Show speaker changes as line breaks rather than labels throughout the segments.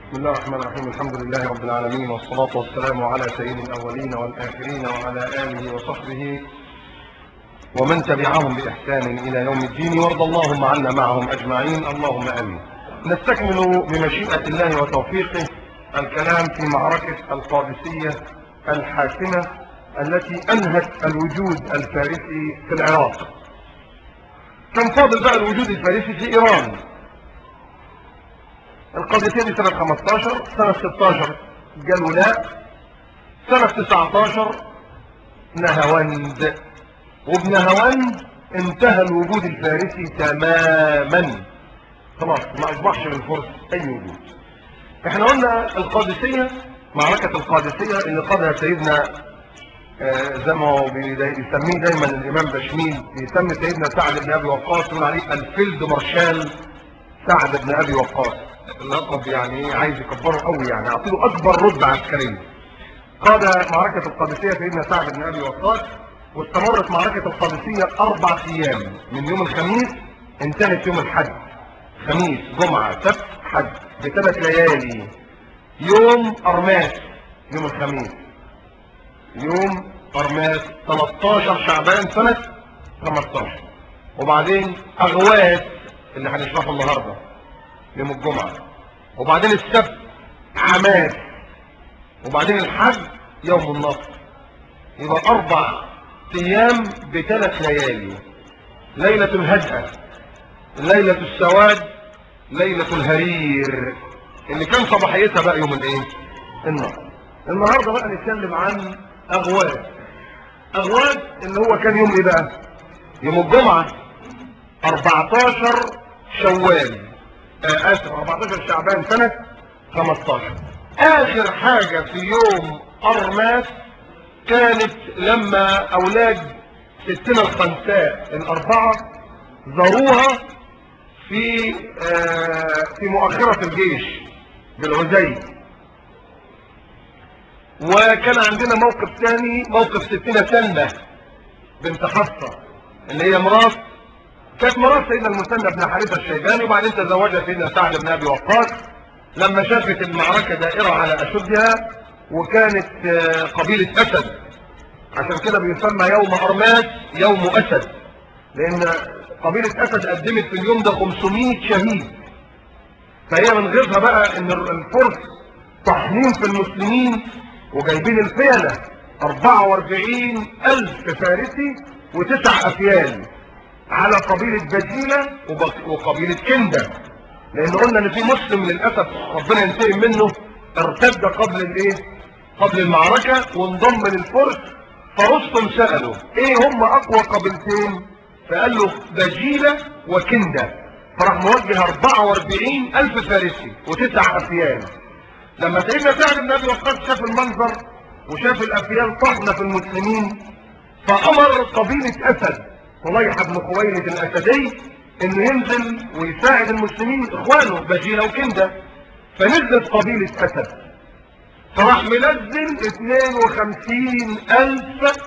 بسم الله الرحمن الرحيم الحمد لله رب العالمين والصلاة والسلام على سيد الأولين والآخرين وعلى آله وصحبه ومن تبعهم بإحسان إلى يوم الدين وارض اللهم عنا معهم أجمعين اللهم آمين نستكمل بمشيئة الله وتوفيقه الكلام في معركة القادسية الحاسمة التي أنهت الوجود الفارسي في العراق كان فاضل بقى الوجود الفارسي في إيران القادسية دي سنة 15 سنة 16 قالوا لا سنة 19 نهاوند وبنهاوند انتهى الوجود الفارسي تماما خلاص ما اصبحش للفرس اي وجود احنا قلنا القادسية معركة القادسية اللي قادها سيدنا آه زي ما هو بيسميه دايما الامام بشميل بيسمي سيدنا سعد بن ابي وقاص يقول عليه الفيلد مارشال سعد بن ابي وقاص اللقب يعني عايز يكبره قوي يعني اعطيله اكبر رتبه عسكريه قاد معركه القادسيه سيدنا سعد بن ابي وقاص واستمرت معركه القادسيه اربع ايام من يوم الخميس انتهت يوم الحد خميس جمعه سبت حد بثلاث ليالي يوم ارماس يوم الخميس يوم ارماس 13 شعبان سنه 15 وبعدين اغواس اللي هنشرحه النهارده يوم الجمعة وبعدين السبت عماد وبعدين الحج يوم النصر يبقى أربع أيام بثلاث ليالي ليلة الهدأة ليلة السواد ليلة الهرير اللي كان صباحيتها بقى يوم الايه النهار النهارده بقى نتكلم عن اغواز اغواز اللي هو كان يوم ايه بقى يوم الجمعة 14 شوال اسف 14 شعبان سنة 15 اخر حاجة في يوم ارماس كانت لما اولاد ستنا الخنساء الاربعة زاروها في آه في مؤخرة الجيش بالعزي وكان عندنا موقف ثاني موقف ستنا سلمى بنت حفصة اللي هي مرات كانت مرات سيدنا المثنى بن حارثة الشيباني وبعدين تزوجها سيدنا سعد بن ابي وقاص لما شافت المعركة دائرة على اشدها وكانت قبيلة اسد عشان كده بيسمى يوم ارماس يوم اسد لان قبيلة اسد قدمت في اليوم ده 500 شهيد فهي من غيرها بقى ان الفرس طحنين في المسلمين وجايبين الفيلة 44 الف فارسي وتسع افيال على قبيلة بجيلة وقبيلة كندة لان قلنا ان في مسلم للأسف ربنا ينتقم منه ارتد قبل الايه قبل المعركة وانضم للفرس فرستم سأله ايه هم اقوى قبيلتين فقال له بجيلة وكندة فراح موجه 44 الف فارسي وتسع افيال لما سيدنا سعد بن ابي وقاص شاف المنظر وشاف الافيال طحنة في المسلمين فامر قبيلة اسد طليحة بن خويلد الأسدي انه ينزل ويساعد المسلمين اخوانه بجيلة وكندة فنزلت قبيلة اسد فراح منزل 52 الف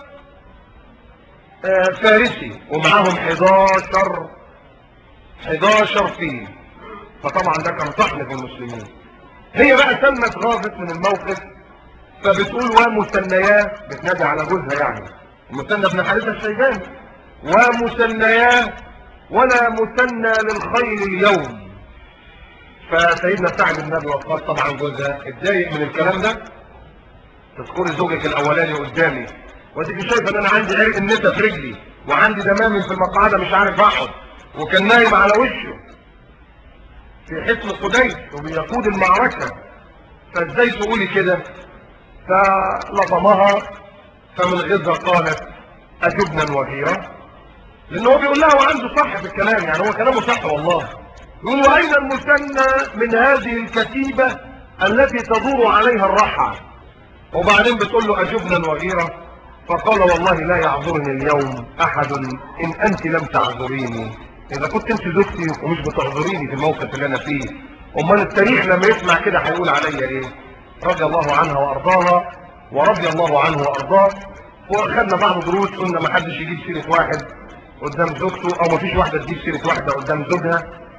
فارسي ومعاهم 11 11 فيل فطبعا ده كان طحن في المسلمين هي بقى سلمت غاضت من الموقف فبتقول ومثنياه بتنادي على جوزها يعني المثنى بن حارثة الشيباني ومثنياه ولا مثنى للخير اليوم فسيدنا سعد بن ابي وقاص طبعا جوزها اتضايق من الكلام ده تذكري زوجك الاولاني قدامي واديك شايفه ان انا عندي عرق النسا في رجلي وعندي دمامل في المقعده مش عارف اقعد وكان نايم على وشه في حصن قديس وبيقود المعركه فازاي تقولي كده فلطمها فمن غزه قالت اجبنا وغيره لان هو بيقول لها وعنده صح في الكلام يعني هو كلامه صح والله يقول واين المثنى من هذه الكتيبة التي تدور عليها الرحى وبعدين بتقول له اجبنا وغيره فقال والله لا يعذرني اليوم احد ان انت لم تعذريني اذا كنت انت زوجتي ومش بتعذريني في الموقف اللي انا فيه امال التاريخ لما يسمع كده هيقول عليا ايه رضي الله عنها وارضاها ورضي الله عنه وارضاه واخدنا بعض دروس قلنا ما حدش يجيب سيره واحد قدام زوجته او ما فيش واحده تجيب سيره واحده قدام زوجها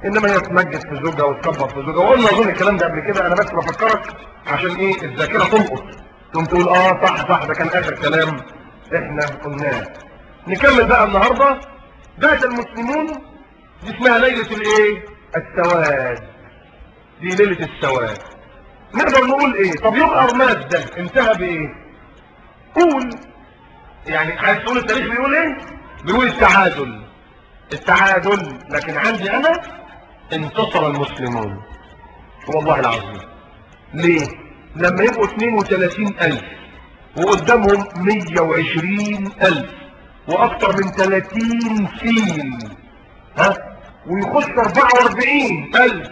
انما هي تمجد في زوجها وتكبر في زوجها وقلنا اظن الكلام ده قبل كده انا بس بفكرك عشان ايه الذاكره تلقط تقوم تقول اه صح صح ده كان اخر كلام احنا قلناه نكمل بقى النهارده بات المسلمون دي اسمها ليله الايه السواد دي ليله السواد نقدر نقول ايه طب يوم ارماس ده انتهى بايه قول يعني عايز تقول التاريخ بيقول ايه بيقول التعادل التعادل لكن عندي انا انتصر المسلمون والله العظيم ليه لما يبقوا 32 الف وقدامهم 120 الف واكتر من 30 فيل ها ويخش 44 الف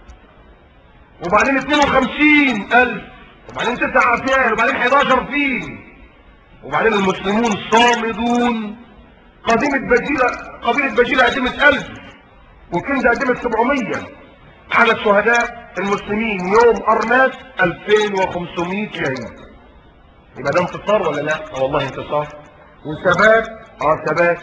وبعدين 52 الف وبعدين 9 افيال وبعدين 11 فيل وبعدين المسلمون صامدون قديمة بجيلة قبيلة بجيلة قدمت ألف وكندا قدمت 700 عدد شهداء المسلمين يوم أرماس 2500 شهيد يبقى ده انتصار ولا لا؟ اه والله انتصار وثبات اه ثبات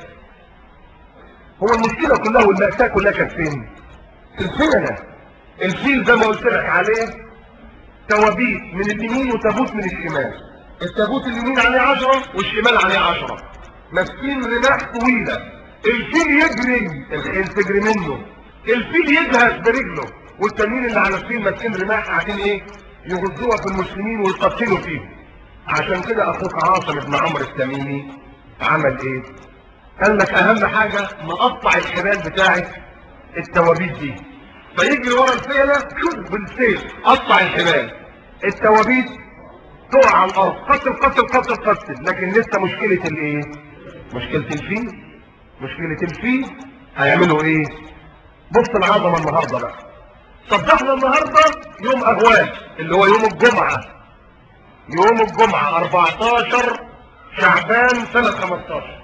هو المشكلة كلها والمأساة كلها كانت فين؟ في الفيلة الفيل زي ما قلت لك عليه توابيت من اليمين وتابوت من الشمال التابوت اليمين عليه 10 والشمال عليه 10 ماسكين رماح طويلة الفيل يجري الخيل تجري منه الفيل يجهز برجله والتانيين اللي على الفيل ماسكين رماح قاعدين ايه يغزوها في المسلمين ويقتلوا فيهم عشان كده اخوك عاصم بن عمرو التميمي عمل ايه قال لك اهم حاجة نقطع الحبال بتاعت التوابيت دي فيجري ورا الفيلة بالسيف قطع الحبال التوابيت تقع على الارض قتل قتل قتل قتل لكن لسه مشكلة الايه مشكلة الفيل مشكلة الفيل هيعملوا ايه بص العظمة النهاردة بقى صبحنا النهاردة يوم اغوال اللي هو يوم الجمعة يوم الجمعة 14 شعبان سنة 15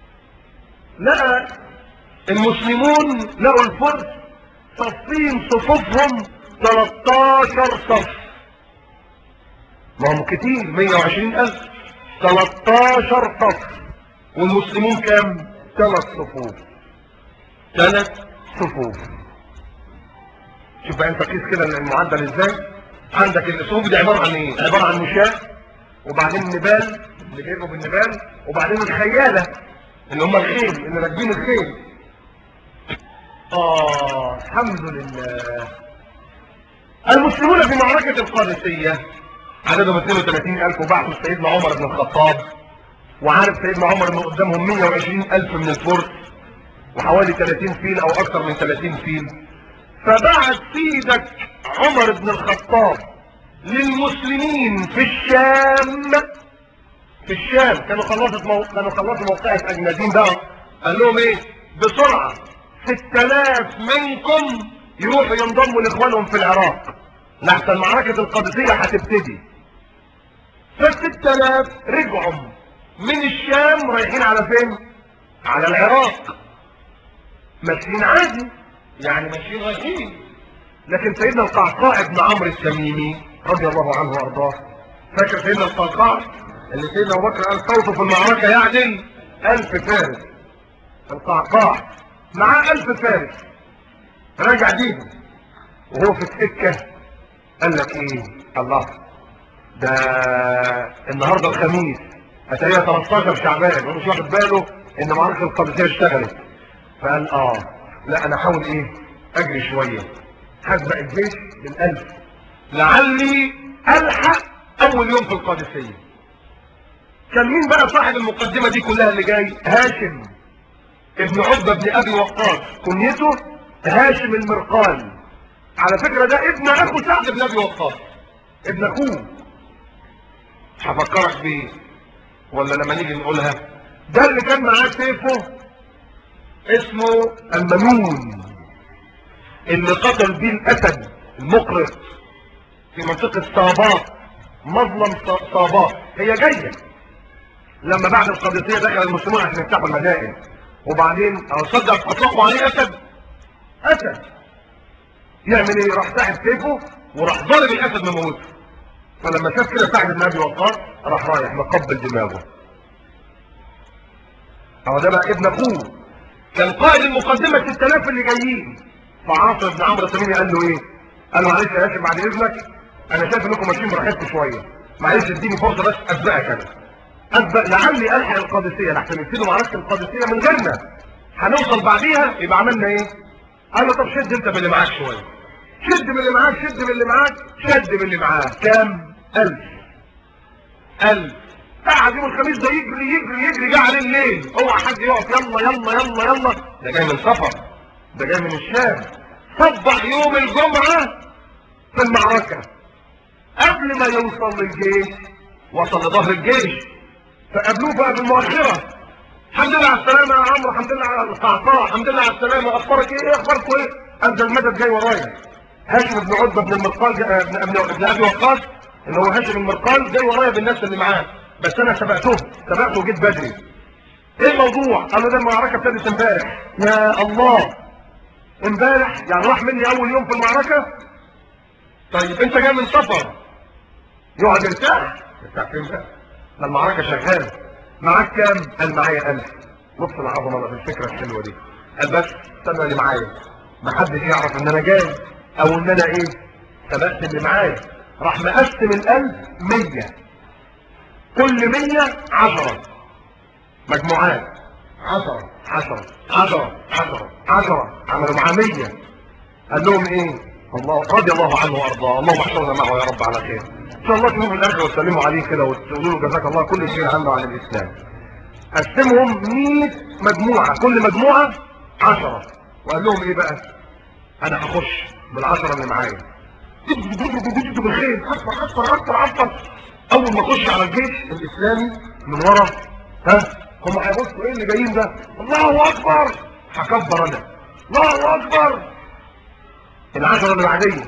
لقى المسلمون لقوا الفرس صفين صفوفهم 13 صف ما هم كتير 120 ألف 13 صف والمسلمون كام ثلاث صفوف ثلاث صفوف شوف بقى انت قيس كده المعدل ازاي عندك الصفوف دي عبارة عن ايه عبارة عن مشاة وبعدين النبال اللي بيجوا بالنبال وبعدين الخيالة اللي هم الخيل اللي راكبين الخيل اه الحمد لله المسلمون في معركة القادسية عددهم 32 ألف وبعثوا سيدنا عمر بن الخطاب وعارف سيدنا عمر انه قدامهم 120 ألف من الفرس وحوالي 30 فيل أو أكثر من 30 فيل فبعت سيدك عمر بن الخطاب للمسلمين في الشام في الشام كانوا خلصت مو... كانوا خلصوا موقعة أجنادين بقى قال لهم ايه بسرعة 6000 منكم يروحوا ينضموا لاخوانهم في العراق لحتى معركة القادسية هتبتدي فالست آلاف رجعوا من الشام رايحين على فين على العراق ماشيين عادي يعني ماشيين رايحين لكن سيدنا القعقاع بن عمرو التميمي رضي الله عنه وارضاه فاكر سيدنا القعقاع اللي سيدنا ابو بكر قال صوته في المعركه يعدل ألف فارس القعقاع معاه ألف فارس راجع بيهم وهو في السكه قال لك ايه الله ده النهارده الخميس هتلاقيها 13 شعبان ومش واخد باله ان معركه القادسيه اشتغلت فقال اه لا انا احاول ايه اجري شويه هسبق الجيش بالالف لعلي الحق اول يوم في القادسيه كان مين بقى صاحب المقدمه دي كلها اللي جاي هاشم ابن عتبه بن ابي وقاص كنيته هاشم المرقال على فكرة ده ابن اخو سعد بن ابي وقاص ابن اخوه هفكرك بيه ولا لما نيجي نقولها ده اللي كان معاه سيفه اسمه المنون اللي قتل بيه الاسد المقرط في منطقة صابات مظلم صابات هي جاية لما بعد القادسية دخل المسلمون عشان يفتحوا المدائن وبعدين صدق اطلقوا عليه اسد اسد يعمل ايه راح ساحب سيفه وراح ضارب الاسد مموته فلما شاف كده سعد بن ابي وقاص راح رايح مقبل دماغه هو ده بقى ابن اخوه كان قائد المقدمه 6000 اللي جايين فعاصر بن عمرو التميمي قال له ايه قال له معلش يا ياسر بعد اذنك انا شايف انكم ماشيين براحتكم شويه معلش اديني فرصه بس اسبقك انا اسبق لعلي الحق القادسيه لحسن يبتدوا معركه القادسيه من غيرنا هنوصل بعديها يبقى عملنا ايه قال له طب شد انت باللي معاك شويه شد باللي معاك شد باللي معاك شد باللي معاك كام ألف ألف قعد يوم الخميس ده يجري يجري يجري جه عليه الليل اوعى حد يقف يلا يلا يلا يلا ده جاي من سفر ده جاي من الشام صبح يوم الجمعة في المعركة قبل ما يوصل للجيش وصل لظهر الجيش فقابلوه بقى بالمؤخرة الحمد لله على السلامة يا عمرو الحمد لله على القعقاع الحمد لله على السلامة اخبارك ايه ايه اخباركم ايه انزل المدد جاي ورايا هاشم بن عتبة بن المرقال جا- ابن ابن ابن ابي وقاص اللي هو هاشم المرقال جاي ورايا بالناس اللي معاه بس انا سبقته سبقته وجيت بدري ايه الموضوع قال له ده المعركة ابتدت امبارح يا الله امبارح يعني راح مني اول يوم في المعركة طيب انت جاي من سفر يقعد يرتاح يرتاح فين بقى ده المعركة شغالة معاك كام قال معايا ألف نص العظمة بقى في الفكرة الحلوة دي قال بس استنى اللي معايا محدش يعرف ان انا جاي او ان انا ايه سبقت اللي معايا راح مقسم الألف مية كل مية عشرة مجموعات عشرة عشرة عشرة عشرة عشرة عملوا معاه مية قال لهم ايه الله رضي الله عنه وارضاه اللهم احشرنا معه يا رب على خير ان شاء الله تشوفوا في الاخر وتسلموا عليه كده وتقولوا له جزاك الله كل شيء عنه عن الاسلام قسمهم 100 مجموعه كل مجموعه 10 وقال لهم ايه بقى انا هخش بالعشرة اللي معايا بالخير اكبر اكبر اكبر اكبر اول ما اخش على الجيش الاسلامي من ورا ها هم هيبصوا ايه اللي جايين ده الله اكبر هكبر انا الله اكبر العشرة اللي بعديه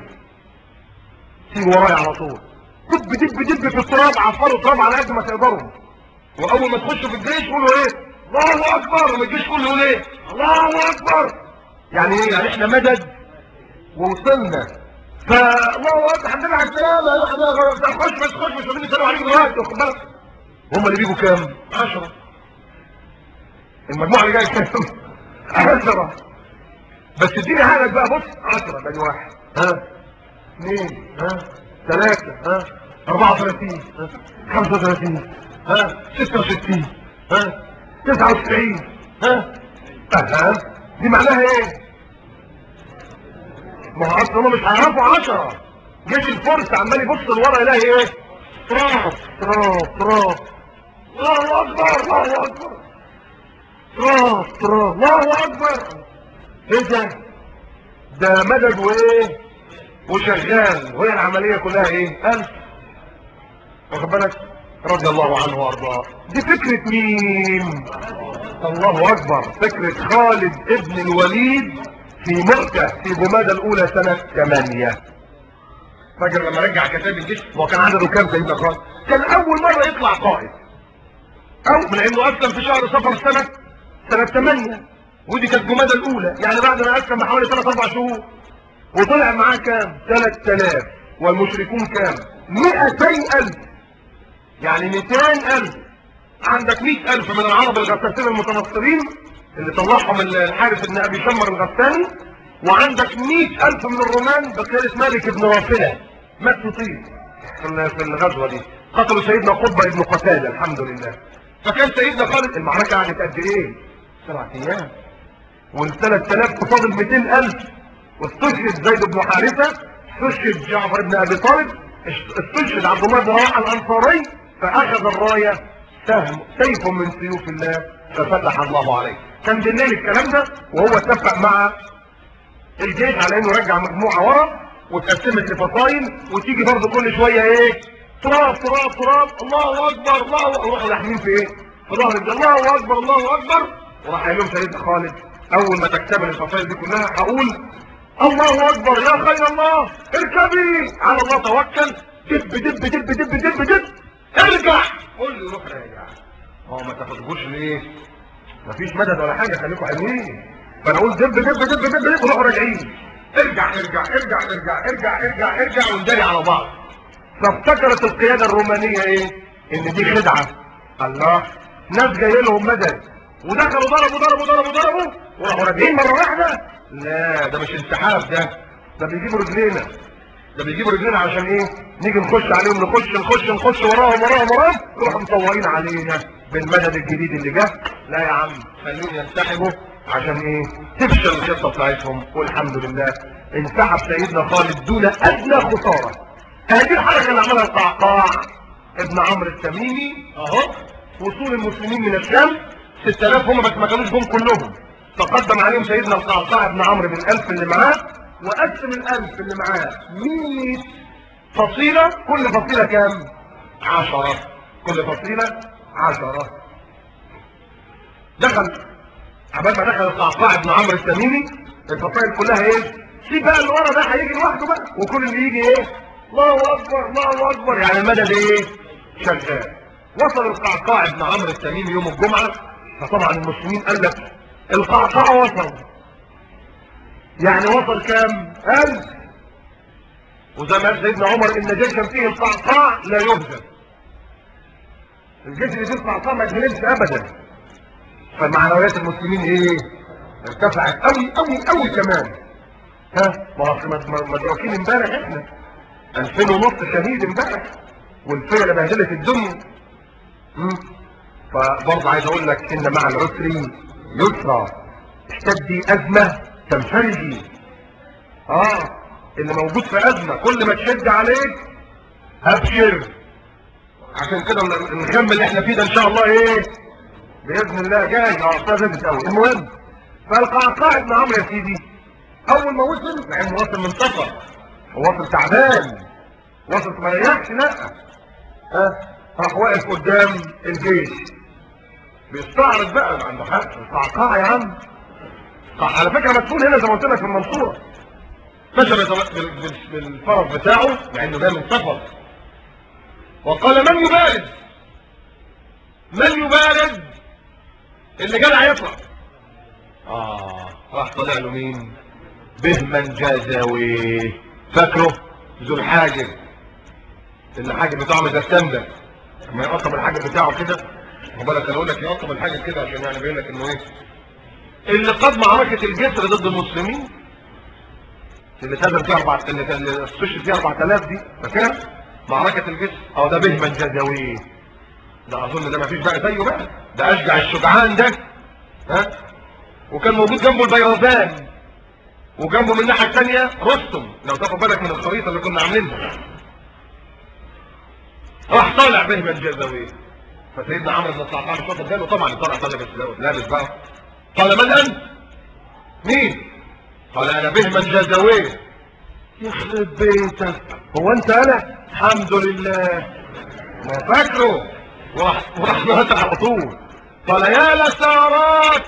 تيجي ورايا على طول دب دب دب في التراب عفروا التراب على قد ما تقدروا واول ما تخشوا في الجيش قولوا ايه الله اكبر وما الجيش كله يقول ايه الله اكبر يعني ايه يعني احنا مدد ووصلنا فالله اكبر الحمد لله على السلامه خش بس خش مش عايزين يسالوا عليك دلوقتي واخد بالك هم اللي بيجوا كام 10 المجموعه اللي جايه كام 10 بس اديني حالك بقى بص 10 بني واحد ها اثنين ها ثلاثة ها 34 ها 35 ها 66 ها 99 ها ها دي معناها ايه ما هو اصلا مش هيعرفوا 10 جيش الفرس عمال يبص لورا يلاقي ايه تراب تراب تراب الله اكبر الله اكبر تراب تراب الله اكبر ايه ده ده مدد وايه وشغال وهي العملية كلها ايه ألف واخد بالك رضي الله عنه وارضاه دي فكرة مين الله اكبر فكرة خالد ابن الوليد في مؤتة في جمادة الاولى سنة 8 فاكر لما رجع كتاب الجيش هو كان عدده كام سيدنا خالد كان اول مرة يطلع قائد او من انه اسلم في شهر صفر سنة سنة 8 ودي كانت جمادة الاولى يعني بعد ما اسلم بحوالي 3 4 شهور وطلع معاه كام 3000 والمشركون كام 200000 يعني 200000 عندك 100000 من العرب الغساسين المتنصرين اللي طلعهم الحارس ابن ابي شمر الغساني وعندك 100000 من الرومان بقيادة مالك بن رافلة مات في طيب في الغزوة دي قتلوا سيدنا قطبة ابن قتادة الحمد لله فكان سيدنا خالد المعركة قعدت قد ايه؟ سبعة ايام وال 3000 قصاد ال 200000 واستشهد زيد بن حارثة استشهد جعفر بن ابي طالب استشهد عبد الله بن رواحه الانصاري فاخذ الرايه سهم سيف من سيوف الله ففتح الله عليه كان بالليل الكلام ده وهو اتفق مع الجيش على انه يرجع مجموعه ورا واتقسمت لفصائل وتيجي برضه كل شويه ايه تراب تراب تراب الله اكبر الله روحوا لاحمين في ايه في ظهر الجيش الله اكبر الله اكبر وراح قايل لهم سيدنا خالد اول ما تكتمل الفصائل دي كلها هقول الله اكبر يا خير الله اركبي على الله توكل دب دب دب دب دب دب ارجع قول له روح راجع هو ما تاخدوش ليه مفيش مدد ولا حاجه خليكم حلوين فانا اقول دب دب دب دب دب روحوا راجعين ارجع ارجع ارجع ارجع ارجع ارجع ارجع ونداري على بعض فافتكرت القياده الرومانيه ايه ان دي خدعه الله ناس جاي لهم مدد ودخلوا ضربوا ضربوا ضربوا ضربوا وراحوا راجعين مره واحده لا ده مش انسحاب ده ده بيجيبوا رجلينا ده بيجيبوا رجلينا عشان ايه نيجي نخش عليهم نخش نخش نخش وراهم وراهم وراهم يروحوا مطورين علينا بالمدد الجديد اللي جه لا يا عم خليهم ينسحبوا عشان ايه تفشل الخطه بتاعتهم والحمد لله انسحب سيدنا خالد دون ادنى خساره هذه الحركه اللي عملها القعقاع ابن عمرو التميمي اهو وصول المسلمين من الشام 6000 هم بس ما كانوش جم كلهم تقدم عليهم سيدنا القعقاع بن عمرو بالالف اللي معاه وقسم الالف اللي معاه 100 فصيله كل فصيله كام 10 كل فصيله 10 دخل عبال ما دخل القعقاع بن عمرو التميمي الفصائل كلها ايه سيب بقى اللي ورا ده هيجي لوحده بقى وكل اللي يجي ايه الله اكبر الله اكبر يعني المدد ايه شغال وصل القعقاع بن عمرو التميمي يوم الجمعه فطبعا المسلمين قال لك القعقاع وصل يعني وصل كام ألف وزي ما قال سيدنا عمر ان جيشا فيه القعقاع لا يهزم الجيش اللي فيه القعقاع ما يتهزمش ابدا فمعنويات المسلمين ايه ارتفعت قوي قوي قوي كمان ها ما هو مدركين امبارح احنا 2000 ونص شهيد امبارح والفيلة بهدلت الدنيا فبرضه عايز اقول لك ان مع العسر يسرى اشتدي ازمة تنفرجي اه اللي موجود في ازمة كل ما تشد عليك ابشر عشان كده الغم اللي احنا فيه ده ان شاء الله ايه باذن الله جاي اه استاذ قوي المهم فالقعقاع ابن عمرو يا سيدي اول ما وصل مع انه وصل منتصر ووصل تعبان وصل ما يريحش لا ها راح واقف قدام الجيش بيستعرض بقى عنده حق القعقاع يا عم على فكره مسؤول هنا زي ما قلت لك في المنصوره مشى بالفرس بتاعه مع انه جاي من سفر وقال من يبارد من يبارد اللي جدع يطلع اه راح طلع له مين بهمن جازاوي فاكره ذو الحاجب اللي الحاجب بتاعه متسندل لما يقطم الحاجب بتاعه كده خد بالك انا اقول لك يقطم الحاجب كده عشان يعني بيقول لك انه ايه اللي قاد معركه الجسر ضد المسلمين اللي تهزم فيها اربع اللي استشهد فيها 4000 دي فاكرها معركه الجسر اه ده بهمن جازاوي ده اظن ده ما فيش بقى زيه بقى ده اشجع الشجعان ده ها وكان موجود جنبه البيروزان وجنبه من الناحيه الثانيه رستم لو تاخد بالك من الخريطه اللي كنا عاملينها راح طالع بهما الجزاوي فسيدنا عمرو بن الصعقاع مش واخد باله طبعا طالع طالع بس لابس بقى قال من انت مين قال انا بهما الجزاوي يخرب بيتك هو انت انا الحمد لله ما فاكره وراح وراح مات على طول قال يا لسارات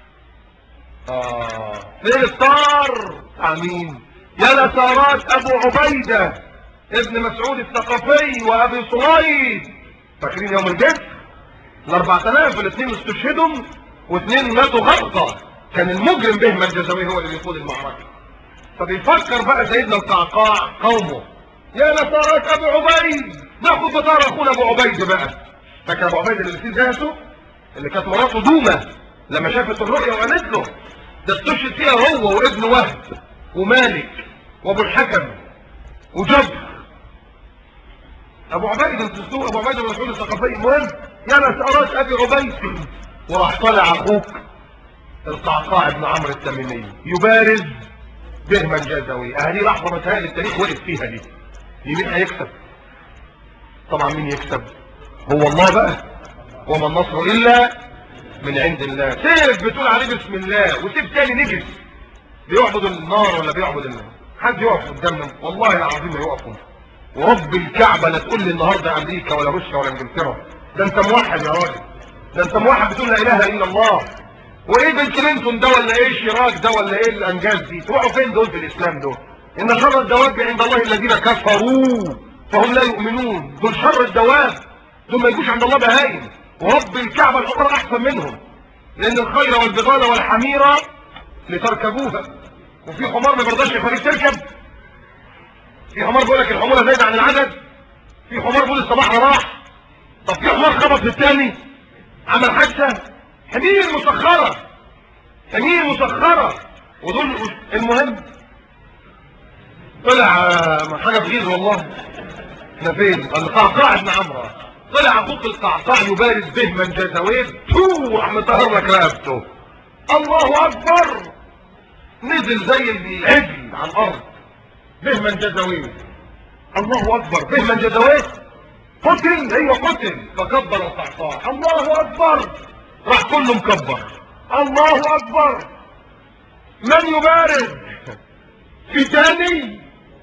اه فين الطار امين يا لسارات ابو عبيدة ابن مسعود الثقفي وابي صهيب فاكرين يوم الجسر الاربع تلاف الاثنين استشهدوا واثنين ماتوا غرقة كان المجرم بهم الجزاوي هو اللي بيقود المعركة فبيفكر بقى سيدنا القعقاع قومه يا لسارات ابو عبيد ناخد بطار اخونا ابو عبيد بقى فاكر ابو عبيد اللي في ذاته اللي كانت مراته دومة لما شافت الرؤيا وقالت له ده استشهد فيها هو وابن وهب ومالك وابو الحكم وجبر ابو عبيد الدستور ابو عبيد المسؤول الثقافي المهم يا لسارات ابي عبيد وراح طالع اخوك القعقاع بن عمرو التميمي يبارز بهما الجزوي اهدي لحظه متهيألي التاريخ وقف فيها دي مين هيكسب طبعا مين يكسب هو الله بقى وما النصر الا من عند الله سيف بتقول عليه بسم الله وسيف تاني نجس بيعبد النار ولا بيعبد النار حد يقف قدامنا والله العظيم ما يقفوا ورب الكعبة لا تقول لي النهاردة امريكا ولا روسيا ولا انجلترا ده انت موحد يا راجل ده انت موحد بتقول لا اله الا الله وايه بن كلينتون ده ولا ايه شيراك ده ولا ايه الانجاز دي تروحوا فين دول في الاسلام دول ان شر الدواب عند الله الذين كفروا فهم لا يؤمنون دول شر الدواب دول ما يجوش عند الله بهايم ورب الكعبة الحمر احسن منهم لان الخير والبغال والحميرة لتركبوها وفي حمار ما برضاش يخليك تركب في حمار بيقول لك الحمولة زايدة عن العدد في حمار بيقول الصباح راح طب في حمار خبط في الثاني عمل حادثة حمير مسخرة حمير مسخرة ودول المهم طلع آه، حاجة بغير والله احنا فين القعقاع ابن عمرو طلع ابوك القعقاع يبارز به من جزويت تو راح مطهر لك رقبته الله اكبر نزل زي العجل على الارض به من جزويت الله اكبر به من جزويت قتل ايوه قتل فكبر القعقاع الله اكبر راح كله مكبر الله اكبر من يبارز في تاني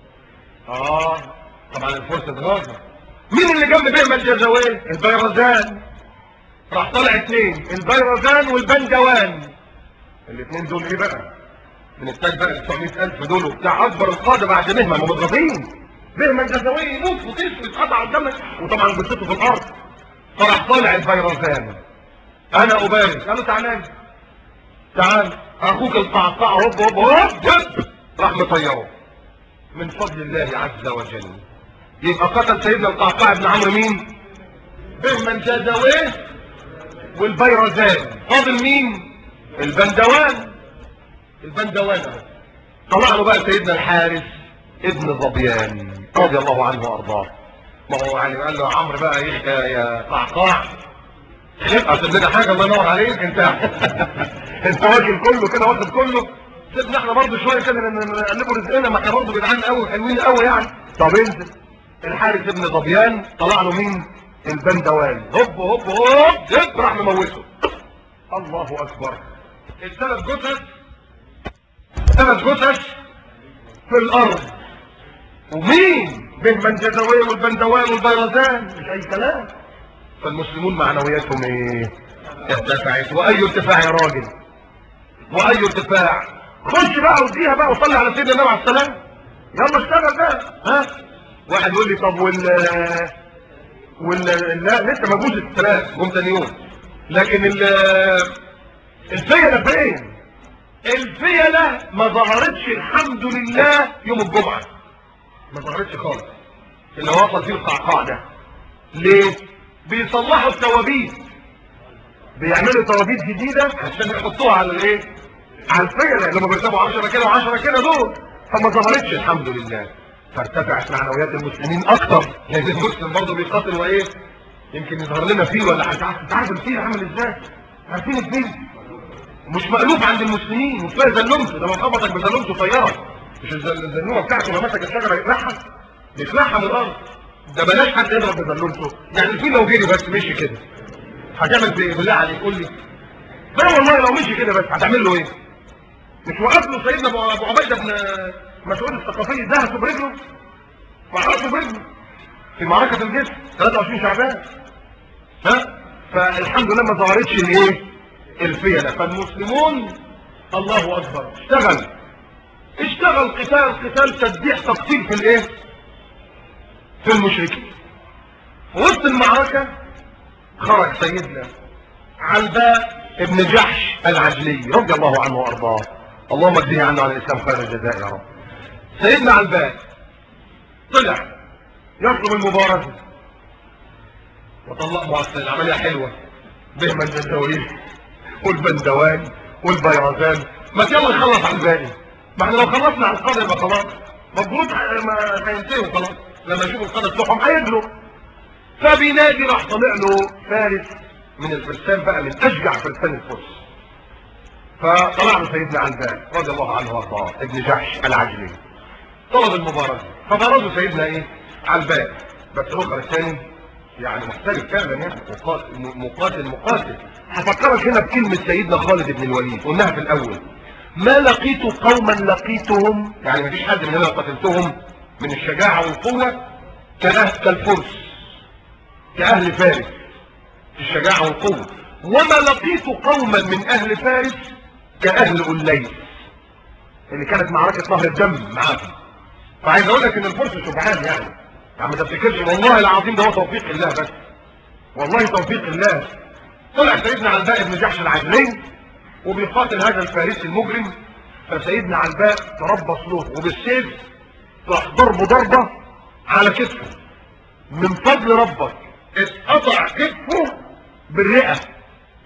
اه طبعا الفرصة اتغاظت مين اللي جنب بيعمل الجزاوية البيرزان راح طالع اتنين البيرزان والبندوان الاتنين دول ايه بقى بنحتاج بقى 900 الف دول وبتاع اكبر القاده بعد مهما هم مضغوطين مهما الجزاوية يموت وكيس ويتقطع قدامك وطبعا جثته في الارض فراح طالع البيرزان انا ابارز قالوا تعالى تعال اخوك القعقاع هوب هوب هوب هوب راح مطيره من فضل الله عز وجل يبقى قتل سيدنا القعقاع بن عمرو مين بهمن جازويه والبيرزان فاضل مين البندوان البندوان اهو. طلع له بقى سيدنا الحارث ابن ظبيان رضي الله عنه وارضاه ما هو يعني قال له يا عمرو بقى ايه يا يا قعقاع اصل لنا حاجه الله ينور عليك انت انت واكل كله كده واخد كله سيبنا احنا برضه شويه كده نقلبوا رزقنا ما احنا برضه جدعان قوي حلوين قوي يعني طب انزل الحارث ابن ظبيان طلع له مين البندوان هوب هوب هوب هوب راح مموته الله اكبر الثلاث جثث ثلاث جثث في الارض ومين بين منجزويه والبندوان والبيرزان مش اي كلام فالمسلمون معنوياتهم ايه ارتفعت واي ارتفاع يا راجل واي ارتفاع خش بقى وديها بقى وصلي على سيدنا النبي عليه السلام يلا اشتغل بقى ها واحد يقول لي طب وال وال لا لسه ما جوش الثلاث جم تاني يوم لكن ال الفيلة فين الفيلة ما ظهرتش الحمد لله يوم الجمعة ما ظهرتش خالص اللي وصل فيه القعقاع ده ليه بيصلحوا التوابيت بيعملوا توابيت جديدة عشان يحطوها على الايه على الفيلة لما بيركبوا 10 كده و10 كده دول فما ظهرتش الحمد لله فارتفعت معنويات المسلمين اكتر لان المسلم برضه بيقاتل وايه يمكن يظهر لنا فيه ولا حاجه انت عارف الفيل عامل ازاي عارفين الفيل مش مألوف عند المسلمين وكفايه زلمته ده لو خبطك بزلمته طياره مش الزل- الزلومه بتاعته لو مسك الشجره يقلعها بيقلعها من الارض ده بلاش حد يضرب بزلمته يعني الفيل لو جري بس مشي كده هتعمل بايه بالله عليك قول لي لا والله لو مشي كده بس هتعمل له ايه مش وقف له سيدنا ابو أبو عبيده بن مسعود الثقفي دهسه برجله وعرفه برجله في معركه الجسر 23 شعبان ها فالحمد لله ما ظهرتش الايه الفيلة فالمسلمون الله اكبر اشتغل اشتغل قتال قتال تدبيح تقتيل في الايه في المشركين في وسط المعركة خرج سيدنا علباء ابن جحش العجلي رضي الله عنه وارضاه اللهم اجزيه عنه على الاسلام خير الجزاء يا رب سيدنا علباء طلع يطلب المبارزة وطلق مؤثر العملية حلوة بهما الجزاوية والبندوان والبيرزان ما يلا نخلص على الباقي ما احنا لو خلصنا على القادة يبقى خلاص مفروض ما هينتهوا خلاص لما يشوفوا القادة بتوعهم هيجروا فبينادي راح طلع له فارس من الفرسان بقى من اشجع فرسان الفرس فطلع له سيدنا علبان رضي الله عنه وارضاه ابن جحش العجلي طلب المبارزه فبارزه سيدنا ايه علبان بس الاخر الثاني يعني محترف فعلا يعني مقاتل مقاتل مقاتل هفكرك هنا بكلمه سيدنا خالد بن الوليد قلناها في الاول ما لقيت قوما لقيتهم يعني مفيش حد من هنا قتلتهم من الشجاعه والقوه كأهل كالفرس كأهل فارس في الشجاعة والقوة وما لقيت قوما من أهل فارس كأهل أوليس اللي كانت معركة نهر الدم معاهم فعايز أقول لك إن الفرس شجعان يعني يعني ما تفتكرش والله العظيم ده هو توفيق الله بس والله توفيق الله طلع سيدنا علباء بن جحش العجلي وبيقاتل هذا الفارسي المجرم فسيدنا علباء تربص له وبالسيف راح ضربه ضربة على كتفه من فضل ربك اتقطع كتفه بالرئة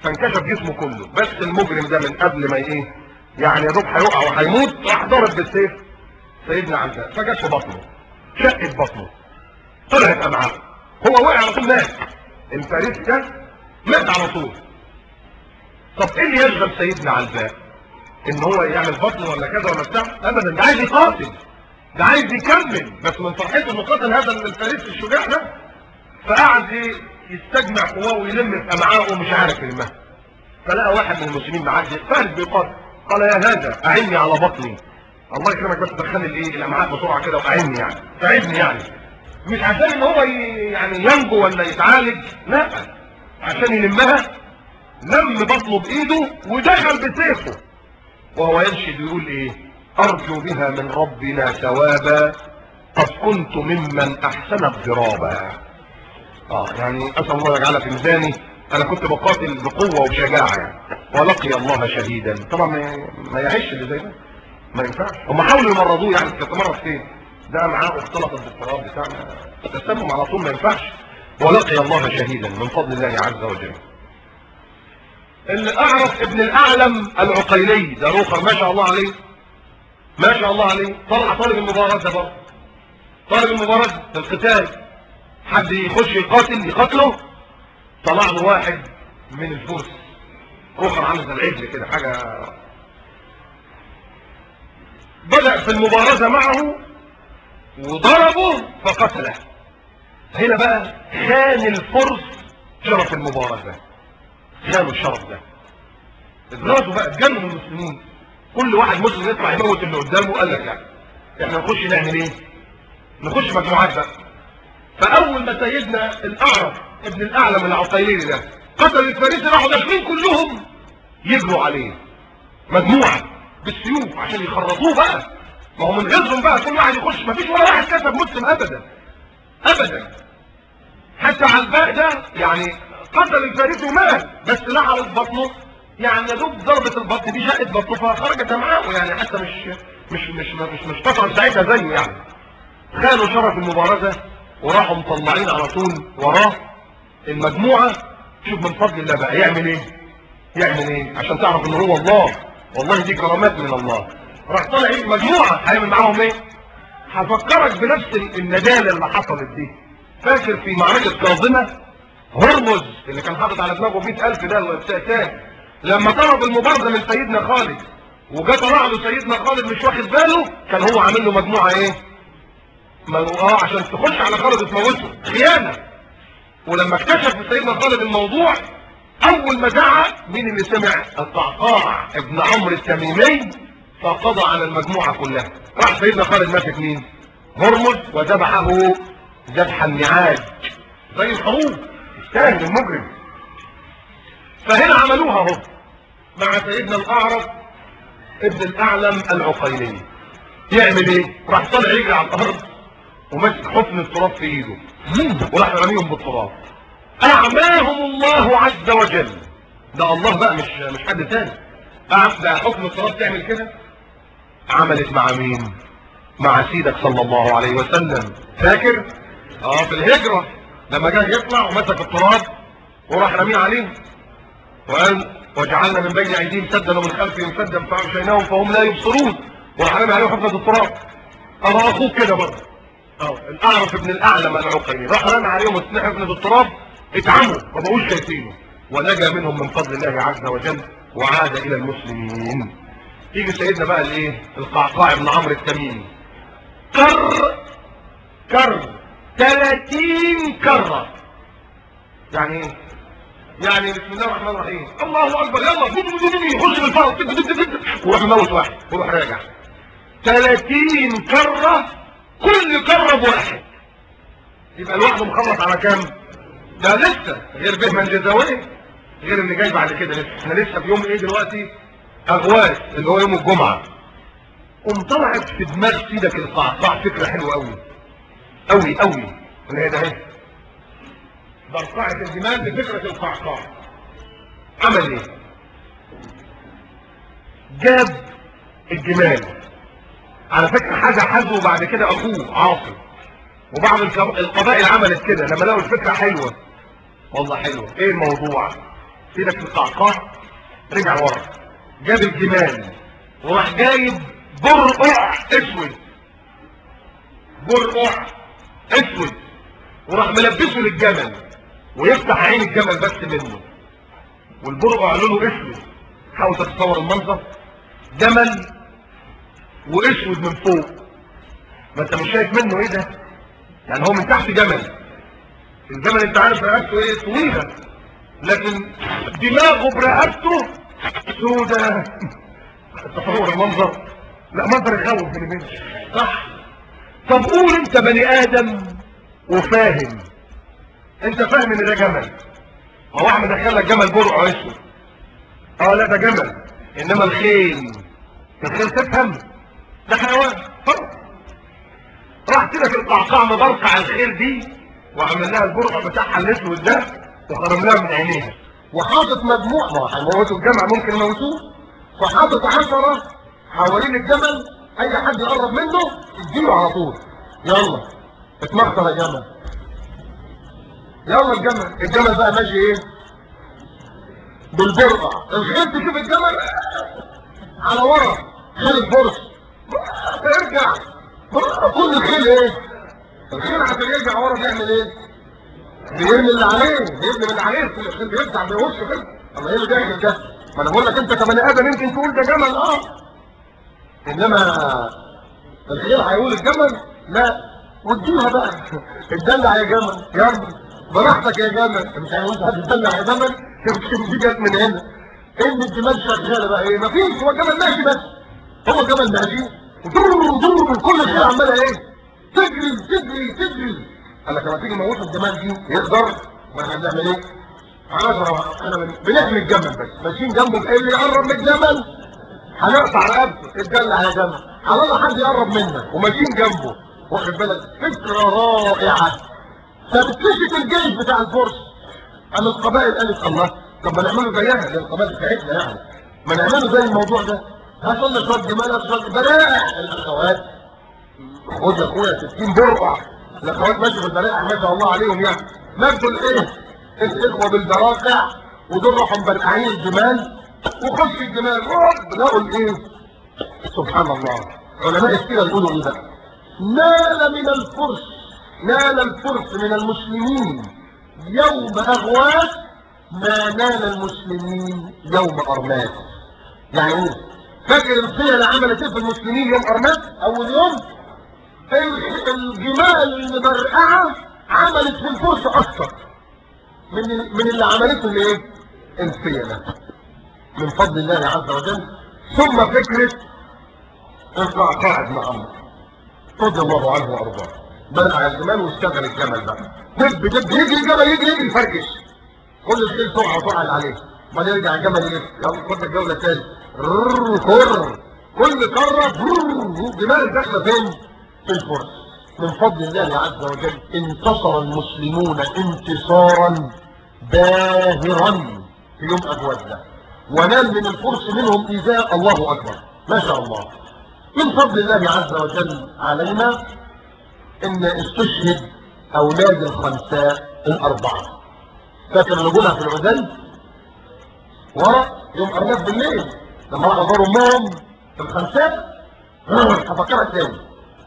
فانكشف جسمه كله بس المجرم ده من قبل ما ايه يعني يا دوب هيقع وهيموت راح ضرب بالسيف سيدنا عباس فجت في بطنه شقت بطنه طلعت امعاء هو وقع على طول مات الفارس ده مات على طول طب ايه اللي يشغل سيدنا عزاء ان هو يعمل بطن ولا كذا ولا بتاع ابدا ده عايز يقاتل ده عايز يكمل بس من فرحته انه قتل هذا الفارس الشجاع ده فقعد يستجمع قواه ويلم في امعائه ومش عارف يلمها فلقى واحد من المسلمين معدي فارس بيقاتل قال يا هذا اعني على بطني الله يكرمك بس دخلني الايه الامعاء بسرعه كده واعني يعني ساعدني يعني مش عشان ان هو يعني ينجو ولا يتعالج لا عشان يلمها لم بطنه بايده ودخل بسيفه وهو ينشد يقول ايه ارجو بها من ربنا ثوابا قد كنت ممن احسن الضرابا اه يعني اسال الله يجعلها في ميزاني انا كنت بقاتل بقوه وبشجاعه يعني ولقي الله شهيدا طبعا ما يعيش اللي زي ده ما ينفعش هم حاولوا يمرضوه يعني كانت مرض فين ده معاه اختلطت بالتراب بتاعنا تسمم على طول ما ينفعش ولقي الله شهيدا من فضل الله عز وجل اللي اعرف ابن الاعلم العقيلي ده روخر ما شاء الله عليه ما شاء الله عليه طلع طالب المباراة ده برضه طالب المباراة في القتال حد يخش يقاتل يقاتله طلع له واحد من الفرس روخر عامل زي العجل كده حاجة بدأ في المبارزة معه وضربه فقتله هنا بقى خان الفرس شرف المبارزة خانوا الشرف ده ادراسوا بقى اتجنوا المسلمين كل واحد مسلم يطلع يموت اللي قدامه قال لك لا احنا نخش نعمل ايه نخش مجموعات بقى فاول ما سيدنا الاعرج ابن الاعلم العقيلي ده قتل الفارسي راحوا داخلين كلهم يجروا عليه مجموعه بالسيوف عشان يخرطوه بقى ما هو من غيرهم بقى كل واحد يخش ما فيش ولا واحد كسب مسلم ابدا ابدا حتى عزباء ده يعني قتل الفارسي ومات بس لعرض بطنه يعني يا دوب ضربة البطن دي شقت بطنه فخرجت معاه يعني حتى مش مش مش مش مش قطع ساعتها زيه يعني خانوا شرف المبارزة وراحوا مطلعين على طول وراه المجموعة شوف من فضل الله بقى يعمل ايه يعمل ايه عشان تعرف ان هو الله والله دي كرامات من الله راح طالع ايه مجموعة هيعمل معاهم ايه هفكرك بنفس الندالة اللي حصلت دي فاكر في معركة كاظمة هرمز اللي كان حاطط على دماغه 100000 ده الساسان لما طلب المبارزة من سيدنا خالد وجا طلع له سيدنا خالد مش واخد باله كان هو عامل له مجموعة ايه اه عشان تخش على خالد وتموته خيانة ولما اكتشف سيدنا خالد الموضوع اول ما زعق مين اللي سمع القعقاع ابن عمرو التميمي فقضى على المجموعة كلها راح سيدنا خالد ماسك مين هرمز وذبحه ذبح النعاج زي الخروف يستاهل المجرم فهنا عملوها اهو مع سيدنا الاعرج ابن الاعلم العقيلي يعمل ايه راح طالع يجري على الارض وماسك حفن التراب في ايده وراح رميهم بالتراب اعماهم الله عز وجل ده الله بقى مش مش حد تاني ده حكم التراب تعمل كده عملت مع مين مع سيدك صلى الله عليه وسلم فاكر اه في الهجرة لما جه يطلع ومسك التراب وراح رميه عليه وقال وجعلنا من بين ايديهم سدا ومن خلفهم سدا فاغشيناهم فهم لا يبصرون وراح رمي عليهم حفظة التراب اه اخوك كده برضه اه الاعرف ابن الاعلم العقيلي راح رمي عليهم اثنين حفظة التراب اتعموا ما بقوش شايفينه ونجا منهم من فضل الله عز وجل وعاد الى المسلمين يجي سيدنا بقى الايه القعقاع ابن عمرو التميمي كر كر 30 كرة يعني ايه يعني بسم الله الرحمن الرحيم الله اكبر يلا يخش بالفرس ويروح موت واحد ويروح راجع 30 كرة كل كرة بواحد يبقى الواحد مخلص على كام ده لسه غير به من جزاويه غير اللي جاي بعد كده لسه احنا لسه في يوم ايه دلوقتي اغواس اللي هو يوم الجمعة قوم طلعت في دماغ سيدك القعقاع فكرة حلوة قوي قوي قوي اللي هي ده اهي برقعة الدماغ بفكرة القعقاع عمل ايه جاب الجمال على فكرة حاجة حزه بعد كده اخوه عاصم وبعض القبائل عملت كده لما لقوا الفكرة حلوة والله حلوة ايه الموضوع ايدك في القعقاع رجع ورا جاب الجمال وراح جايب برقع اسود برقع اسود وراح ملبسه للجمل ويفتح عين الجمل بس منه والبرقع لونه اسود حاول تتصور المنظر جمل واسود من فوق ما انت مش شايف منه ايه ده يعني هو من تحت جمل الجمل انت عارف رقبته ايه طويله لكن دماغه برقبته سودة تصور المنظر لا منظر يخوف بني بنت صح طب قول انت بني ادم وفاهم انت فاهم ان ده جمل هو احمد دخل لك جمل برقع اسود اه لا ده جمل انما الخيل الخيل تفهم ده حيوان فرق راح كده في القعقاع مبرقع الخيل دي وعمل لها البرقع بتاعها الاسود ده وخرم لها من عينيها وحاطط مجموعه ما هو هيموتوا الجمع ممكن يموتوه فحاطط عشرة حوالين الجمل اي حد يقرب منه اديله على طول يلا اتمخطر يا جمل يلا الجمل الجمل بقى ماشي ايه بالبرقع الخيل تشوف الجمل على ورا خيل الفرس ارجع كل الخيل ايه الخيل عشان يرجع ورا بيعمل ايه بيرمي اللي عليه بيرمي اللي عليه الخيل بيرجع بيوش كده الله ايه اللي بيعمل ده ما انا بقول لك انت كبني ادم يمكن تقول ده جمل اه انما الخيل هيقول الجمل لا واديها بقى اتدلع يا جمل يلا براحتك يا جمل مش هيقول هتدلع يا جمل يمكن دي جت من هنا ان الدماغ شغاله بقى ايه مفيش هو الجمل ماشي بس هو الجمل ماشي ودور دور من كل شيء عماله ايه تجري تجري تجري قال لك لما تيجي موت الجمال دي يقدر ما احنا بنعمل ايه؟ عشرة احنا بن- بنحمي الجمل بس ماشيين جنبه اللي يقرب من الجمل هنقطع رقبته اتدلع يا جمل على الله حد يقرب منك وماشيين جنبه واخد بالك فكره رائعه فبتكشف الجيش بتاع الفرس اما القبائل قالت الله طب ما نعمله زيها زي القبائل بتاعتنا يعني ما نعمله زي الموضوع ده هات لنا شويه جمال هات شويه برائع الاخوات خد يا اخويا 60 برقع الاخوات ماشي في البرائع ما شاء الله عليهم يعني مجدوا الايه الاخوه بالبراقع ودول راحوا مبرقعين الجمال وخش الجمال رب لقوا الايه سبحان الله علماء السيره يقولوا ايه بقى نال من الفرس نال الفرس من المسلمين يوم اغواث ما نال المسلمين يوم ارماس يعني ايه فاكر الفيلة اللي عملت ايه في المسلمين يوم ارماس اول يوم ال- الجمال المبرقعة عملت في الفرس اكثر من من اللي عملته الايه الفيلة من فضل الله عز وجل ثم فكرة القعقاع بن عمرو رضي الله عنه وارضاه برقع الجمال واشتغل الجمل بقى دب دب يجري الجمل يجري يجري يفركش كل الخيل تقع وتقع اللي عليه بعدين يرجع الجمل يلف يلا خد الجوله تاني ررر، كر كل كره بررر، جمال داخله فين؟ في الفرس من فضل الله عز وجل انتصر المسلمون انتصارا باهرا في يوم اجواد ده ونال من الفرس منهم ايذاء الله اكبر ما شاء الله من فضل الله عز وجل علينا ان استشهد اولاد الخنساء الاربعه فاكر اللي قولها في العزل ورا يوم ارناف بالليل لما راحوا زاروا امهم في الخنساء هفكرك تاني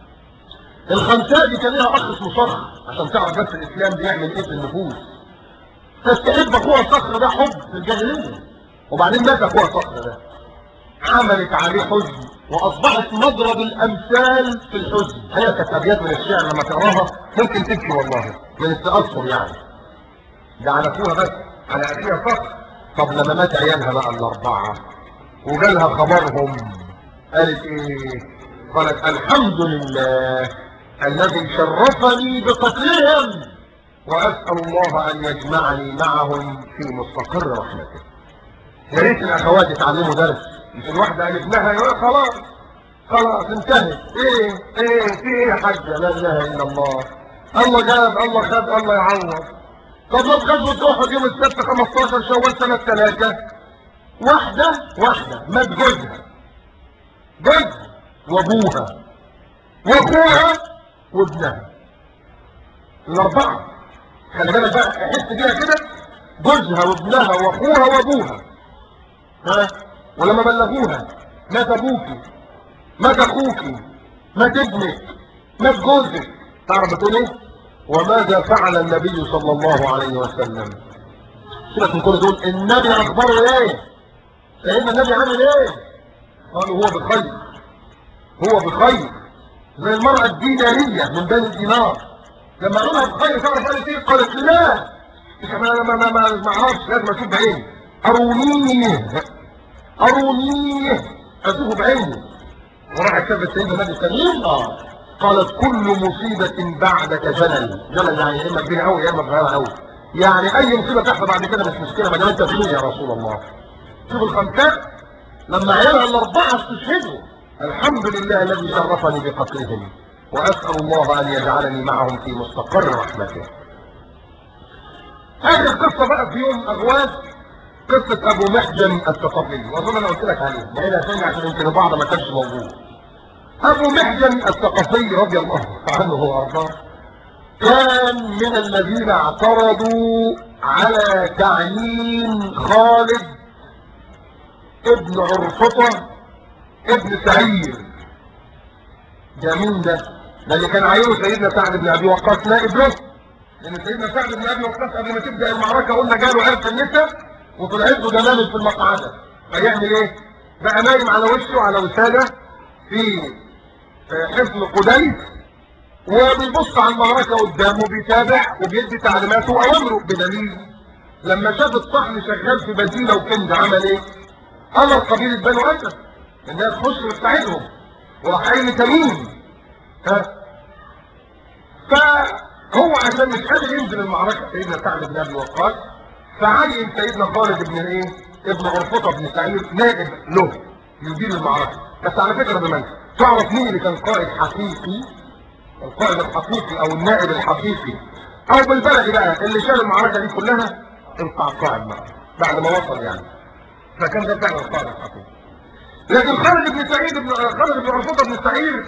الخنساء دي كان ليها اخ اسمه صخر عشان تعرف بس الاسلام بيعمل ايه في النفوس تستحب اخوها صخر ده حب في الجاهليه وبعدين مات اخوها صخر ده عملت عليه حزن واصبحت مضرب الامثال في الحزن هي كانت ابيات من الشعر لما تقراها ممكن تبكي والله من التاثر يعني ده على اخوها بس على اخيها فقط طب لما مات عيالها بقى الاربعه وجالها خبرهم قالت ايه قالت الحمد لله الذي شرفني بقتلهم واسال الله ان يجمعني معهم في مستقر رحمته يا ريت الاخوات يتعلموا درس مش الواحده قالت لها يا خلاص خلاص انتهت ايه ايه في ايه يا حاجه لا اله الا الله الله جاب الله خد الله يعوض طب لو غزوه احد يوم السبت 15 شوال سنه 3 واحده واحده مات جوزها جوزها وابوها واخوها وابنها الاربعه خلي بالك بقى حس بيها كده جوزها وابنها واخوها وابوها ها ولما بلغوها مات ابوكي مات اخوكي مات ابنك مات جوزك تعرف بتقول ايه وماذا فعل النبي صلى الله عليه وسلم سيبك من كل دول النبي اخبره ايه سيدنا النبي عامل ايه قالوا هو بخير هو بخير زي المرأة الدينارية من بني الدينار لما قالوا لها بخير تعرف قالت ايه قالت لا مش ما ما ما ما ما اعرفش لازم اشوف بعيني ارونيه ارونيه اشوفه بعيني وراح شافت سيدنا النبي سليم اه قالت كل مصيبة بعدك جلل جلل يعني يا اما كبيرة قوي يا اما صغيرة قوي يعني اي مصيبة تحصل بعد كده مش مشكلة ما دام انت فيه يا رسول الله شوف الخمسات لما عيالها الاربعة استشهدوا الحمد لله الذي شرفني بقتلهم واسأل الله ان يجعلني معهم في مستقر رحمته هذه القصة بقى في يوم اغواز قصة ابو محجن الثقفي واظن انا قلت لك عليه بعيدها ثاني عشان يمكن البعض ما كانش موجود ابو محجن الثقفي رضي الله عنه وارضاه كان من الذين اعترضوا على تعيين خالد ابن عرفطة ابن سعير ده مين ده؟ ده اللي كان عينه سيدنا سعد بن ابي وقاص نائب له لان سيدنا سعد بن ابي وقاص قبل ما تبدا المعركه قلنا جاله عرف النساء وطلعت له جمال في المقعده فيعمل ايه؟ بقى نايم على وشه على وساده في حصن قديس وبيبص على المعركه قدامه بيتابع وبيدي تعليماته واوامره بدليل لما شاف الطحن شغال في بديله وكنز عمل ايه؟ امر قبيله بنو اسد انها تخش وتساعدهم وراح قايل تميم ها فهو عشان مش قادر ينزل المعركه سيدنا سعد بن ابي وقاص فعين سيدنا خالد بن ايه؟ ابن عرفطه بن سعير نائب له يدير المعركه بس على فكره بمن تعرف مين اللي كان قائد حقيقي القائد الحقيقي او النائب الحقيقي او بالبلد بقى اللي شال المعركه دي كلها القعقاع بقى بعد ما وصل يعني فكان ده فعلا القائد الحقيقي لكن خالد بن سعيد بن خالد بن عرفطه بن سعير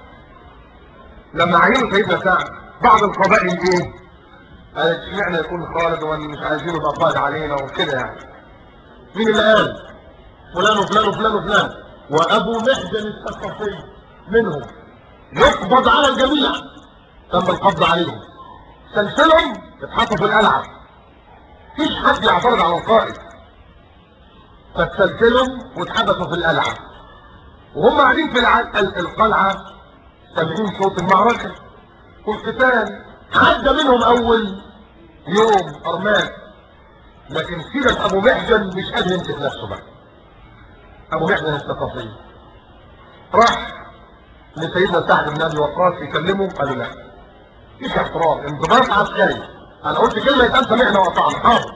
لما عينوا سيدنا سعد بعض القبائل ايه؟ قالت اشمعنى يكون خالد ومش عايزينه يبقى قائد علينا وكده يعني مين اللي قال؟ فلان وفلان وفلان وفلان وابو محجن الثقفي منهم يقبض على الجميع تم القبض عليهم سلسلهم اتحطوا في القلعه مفيش حد يعترض على القائد فاستسلسلهم واتحبسوا في القلعه وهم قاعدين في الع... القلعه سامعين صوت المعركه والقتال عدى منهم اول يوم ارماس لكن سيرة ابو محجن مش قادر يمسك نفسه بقى ابو محجن الثقفي راح لسيدنا سعد بن ابي وقاص يكلمه قال له لا مفيش احترام انضباط عسكري انا قلت كلمه يبقى سمعنا وقطعنا حاضر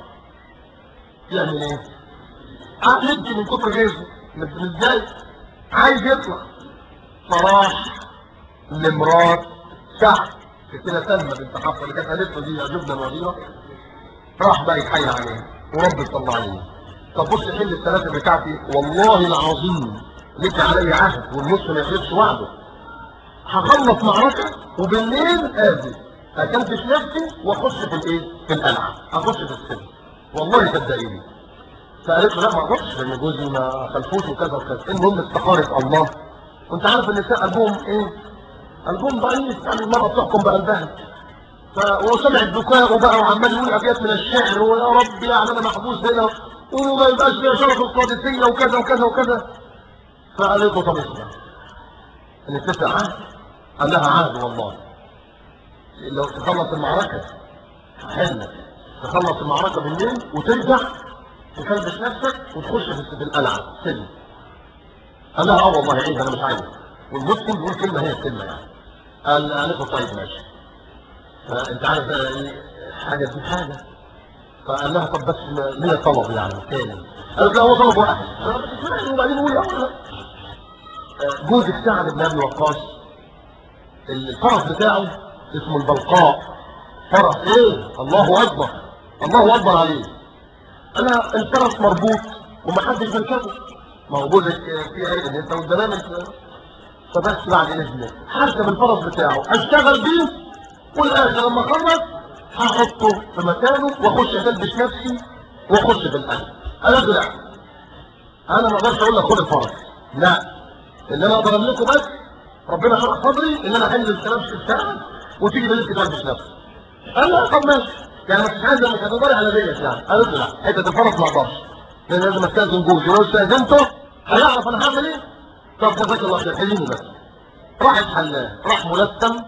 يعمل ايه؟ قاعد يبكي من كتر غيظه ازاي؟ عايز يطلع فراح لمرات سعد ستنا سلمى بنت حفصه اللي كانت قالت دي جبنه الوظيفه راح بقى يتحايل عليه ورب صلى عليه طب بص حل الثلاثه بتاعتي والله العظيم لك علي عهد والمسلم ما يخلفش وعده هخلص معركه وبالليل اجي اكلفش نفسي واخش في الايه؟ في القلعه اخش في السجن والله صدقيني فقالت له لا ما اقدرش لان جوزي ما خلفوش وكذا وكذا المهم استخارت الله وانت عارف النساء قلبهم ايه؟ قلبهم ضعيف يعني المرأة بتحكم بقلبها ف... وسمع البكاء وبقى وعمال يقول ابيات من الشعر ويا رب يعني انا محبوس هنا وما يبقاش ليا شرف القادسيه وكذا وكذا وكذا فقالت له طب اسمع نتفق عهد قال لها عهد والله لو تخلص المعركه حلك تخلص المعركه بالليل وترجع تكلبش نفسك وتخش في القلعه سجن قال لها اه والله عيد انا مش عايز والمسلم بيقول كلمه هي الكلمه يعني قال قالت له طيب ماشي فانت عارف بقى ايه حاجه دي حاجه فقال لها طب بس ليا طلب يعني تاني قالت له هو طلب واحد وبعدين يقول جوزك سعد بن ابي وقاص الفرس بتاعه اسمه البلقاء فرس ايه الله اكبر الله اكبر عليه انا الفرس مربوط ومحدش بيركبه ما هو جوزك في عيب ان انت والزمان فبس بعد اذنك هركب الفرس بتاعه اشتغل بيه والاخر لما اخلص
هحطه في مكانه واخش ادبش نفسي واخش في القلب انا لا انا ما اقدرش اقول لك خد الفرس لا اللي انا اقدر املكه بس ربنا شرح صدري ان انا انزل الكلام في الساعه وتيجي بالليل تدبش نفسك انا طب ماشي يعني ما فيش حاجه مش هتقدري على ديت يعني انا لا حته الفرس ما اقدرش لان لازم استاذن جوزي ولو استاذنته هيعرف انا هعمل ايه طب جزاك الله خير حليني بس راح الحلاق راح ملثم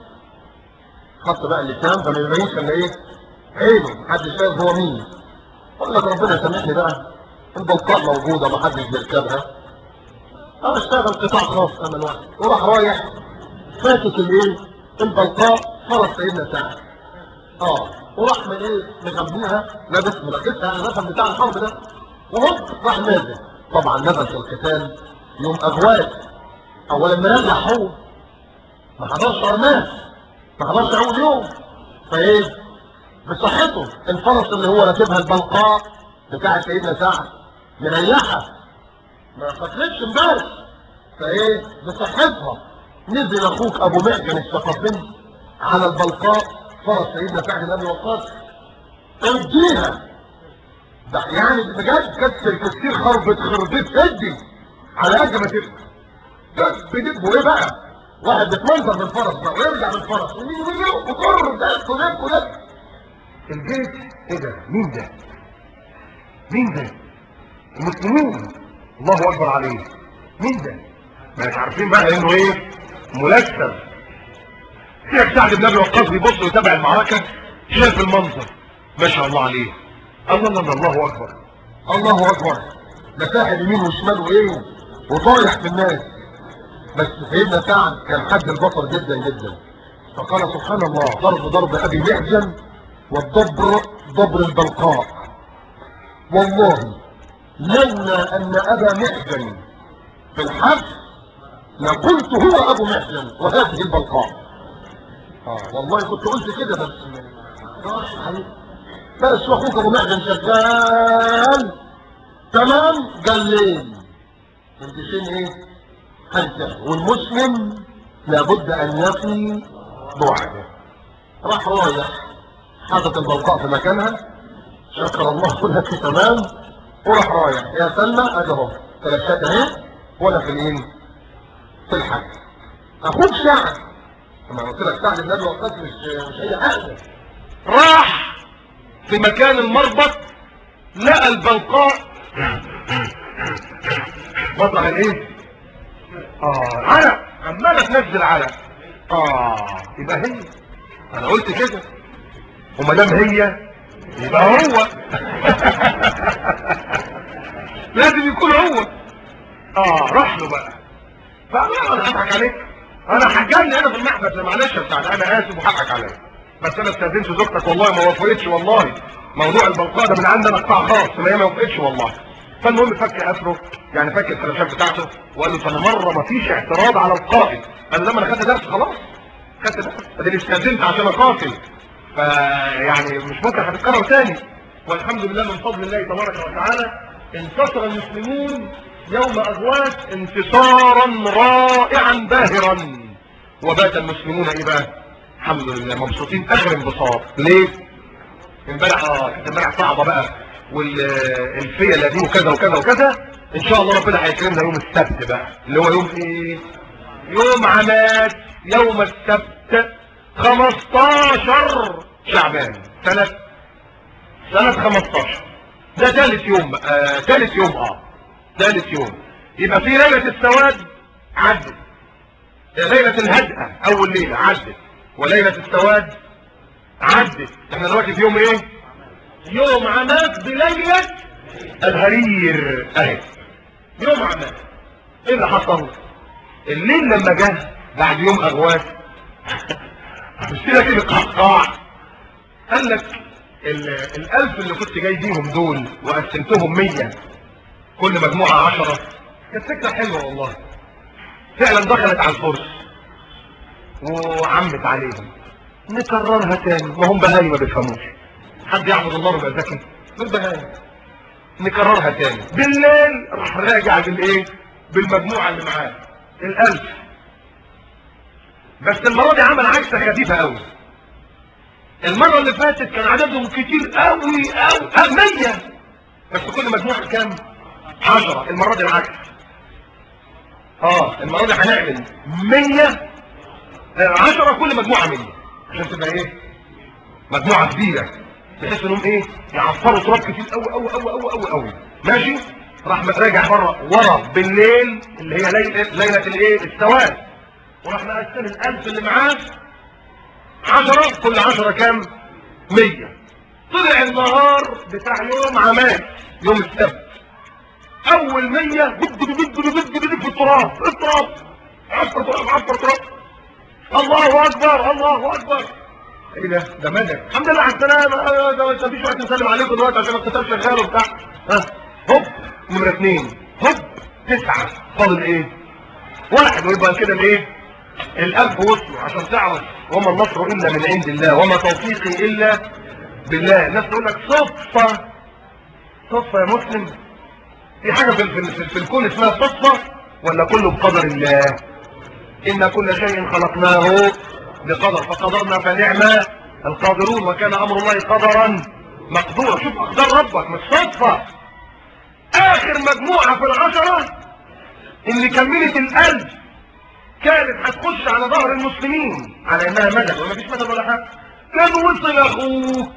خط بقى اللسان فما يبينش الا ايه عينه محدش شايف هو مين قال لك ربنا يسامحني بقى البلطاء موجوده محدش بيركبها انا اشتغل قطاع خاص انا واحد وراح رايح فاتك الايه البلطاء فرس سيدنا سعد اه وراح من ايه مغميها لابس مركزها على الرقم بتاع الحرب ده وهوب راح نازل طبعا نزل في القتال يوم اغواد اولا مريح هو ما حضرش ارماس ما حضرش اول يوم فايه بصحته الفرس اللي هو راكبها البلقاء بتاع سيدنا سعد مريحه ما قتلتش امبارح فايه بصحتها نزل اخوك ابو معجن الثقفي على البلقاء فرس سيدنا سعد بن ابي وقاص اديها ده يعني بجد كسر كتير خربت خربت هدي على قد ما تبقى ده بتبقوا ايه بقى واحد بيتمنظر بالفرس بقى ويرجع بالفرس ويجي ويجي وكر ده كلاب كلاب
البيت ايه ده مين ده مين ده المسلمين الله اكبر عليه مين ده ما مش عارفين بقى انه ايه ملثم شيخ سعد بن ابي وقاص بيبص ويتابع المعركه شاف المنظر ما شاء الله عليه الله الله الله اكبر
الله اكبر ده ساحب يمين وشمال وايه وطايح في الناس بس سيدنا سعد كان حد البصر جدا جدا فقال سبحان الله ضرب ضرب ابي محجن والضبر ضبر البلقاء والله لولا ان ابا محجن في الحج لقلت هو ابو محجن وهذه البلقاء اه والله كنت قلت كده بس بس واخوك ابو محجن شغال تمام جلين الجيشين ايه حجة والمسلم لابد ان يفي بوعده راح رايح حاطط البلقاء في مكانها شكر الله لك تمام وراح رايح يا سلمى ادي اهو ثلاثات اهي ولا في الايه في الحج اخوك سعد لما قلت لك سعد بن ابي وقاص مش مش اي حاجه
راح في مكان المربط لقى البلقاء مطلع الايه اه علق عماله تنزل علق اه يبقى هي انا قلت كده وما دام هي يبقى هو لازم يكون هو اه راح له بقى فانا انا هضحك عليك انا حجمني انا في المحبس معلش يا بتاع انا اسف وحقك عليا بس انا استاذنت زوجتك والله ما وافقتش والله موضوع البلقاء ده من عندنا قطاع خاص ما هي ما وافقتش والله فالمهم فك اسره يعني فك الفلاشات بتاعته وقال له فانا مره ما فيش اعتراض على القائد قال له لما انا خدت درس خلاص خدت درس اديني استاذنت عشان اقاتل فيعني مش ممكن هتتكرر تاني والحمد لله من فضل الله تبارك وتعالى انتصر المسلمون يوم اغواث انتصارا رائعا باهرا وبات المسلمون ايه بقى الحمد لله مبسوطين اخر انبساط ليه امبارح اه كانت امبارح صعبه بقى والفيله دي وكذا وكذا وكذا ان شاء الله ربنا هيكرمنا يوم السبت بقى اللي هو يوم ايه يوم عماد يوم السبت 15 شعبان سنة سنة 15 ده ثالث يوم آه ثالث يوم اه ثالث يوم يبقى في ليلة السواد عدت ليلة الهدأة اول ليلة عدت وليلة السواد عدت احنا دلوقتي في يوم ايه يوم عماد بليلة الهرير اهي يوم عماد ايه اللي حصل الليل لما جه بعد يوم اغواث مشكلة كده قعقاع قال لك الالف اللي كنت جاي بيهم دول وقسمتهم مية كل مجموعة عشرة كانت فكرة حلوة والله فعلا دخلت على الفرس وعمت عليهم نكررها تاني وهم بهاي ما بيفهموش حد يعبد الله ويبقى ذكي دول بهاي نكررها تاني بالليل راح راجع بالايه بالمجموعة اللي معاه الالف بس المرة دي عمل عكسة خفيفة قوي المرة اللي فاتت كان عددهم كتير قوي قوي 100 بس كل مجموعة كام 10 المرة دي العكس اه المرة دي هنعمل 100 10 كل مجموعة 100 عشان تبقى ايه مجموعة كبيرة بحيث انهم ايه يعصروا تراب كتير قوي قوي قوي قوي قوي قوي ماشي راح راجع بره ورا بالليل اللي هي ليله ليله الايه السواد وراح مقسم الالف اللي معاه عشرة كل عشرة كام مية طلع النهار بتاع يوم عماد يوم السبت اول مية بد بد بد بد في التراب التراب عفر تراب عفر تراب الله اكبر الله اكبر ايه ده ده مدد الحمد لله على السلامه آه، ده ما فيش وقت نسلم عليكم دلوقتي عشان القتال شغال وبتاع ها هوب نمره اثنين هوب تسعه فاضل ايه واحد ويبقى كده الايه الالف وصلوا عشان تعرف وما النصر الا من عند الله وما توفيقي الا بالله الناس تقول لك صدفه صدفه يا مسلم في حاجه في, في, في, في الكون اسمها صدفه ولا كله بقدر الله ان كل شيء خلقناه بقدر فقدرنا فنعم القادرون وكان امر الله قدرا مقدورا شوف اقدار ربك مش صدفه اخر مجموعه في العشره اللي كملت الالف كانت هتخش على ظهر المسلمين على انها مدد وما فيش مدد ولا حاجه كان وصل اخوك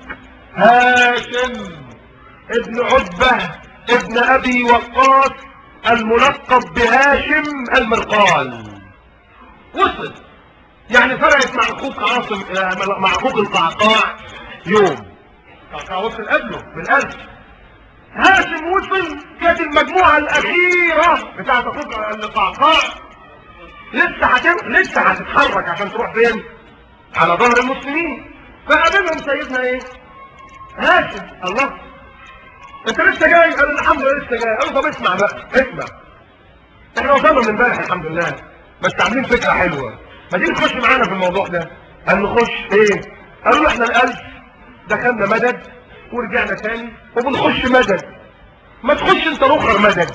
هاشم ابن عتبه ابن ابي وقاص الملقب بهاشم المرقال وصل يعني فرقت مع اخوك عاصم آه، مع اخوك القعقاع يوم القعقاع وصل قبله بالالف هاشم وصل كانت المجموعة الاخيرة بتاعت اخوك القعقاع لسه هتم لسه هتتحرك عشان تروح فين على ظهر المسلمين فقابلهم سيدنا ايه هاشم الله انت لسه جاي قال الحمد لله لسه جاي قالوا طب اسمع بقى اسمع احنا وصلنا من امبارح الحمد لله بس عاملين فكره حلوه ما تيجي تخش معانا في الموضوع ده قال نخش ايه قالوا له احنا الالف دخلنا مدد ورجعنا تاني وبنخش مدد ما تخش انت الاخر مدد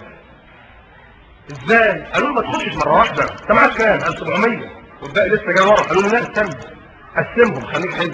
ازاي قالوا له ما تخشش مره واحده انت معاك كام قال 700 والباقي لسه جاي ورا قالوا له لا استنى قسمهم خليك حلو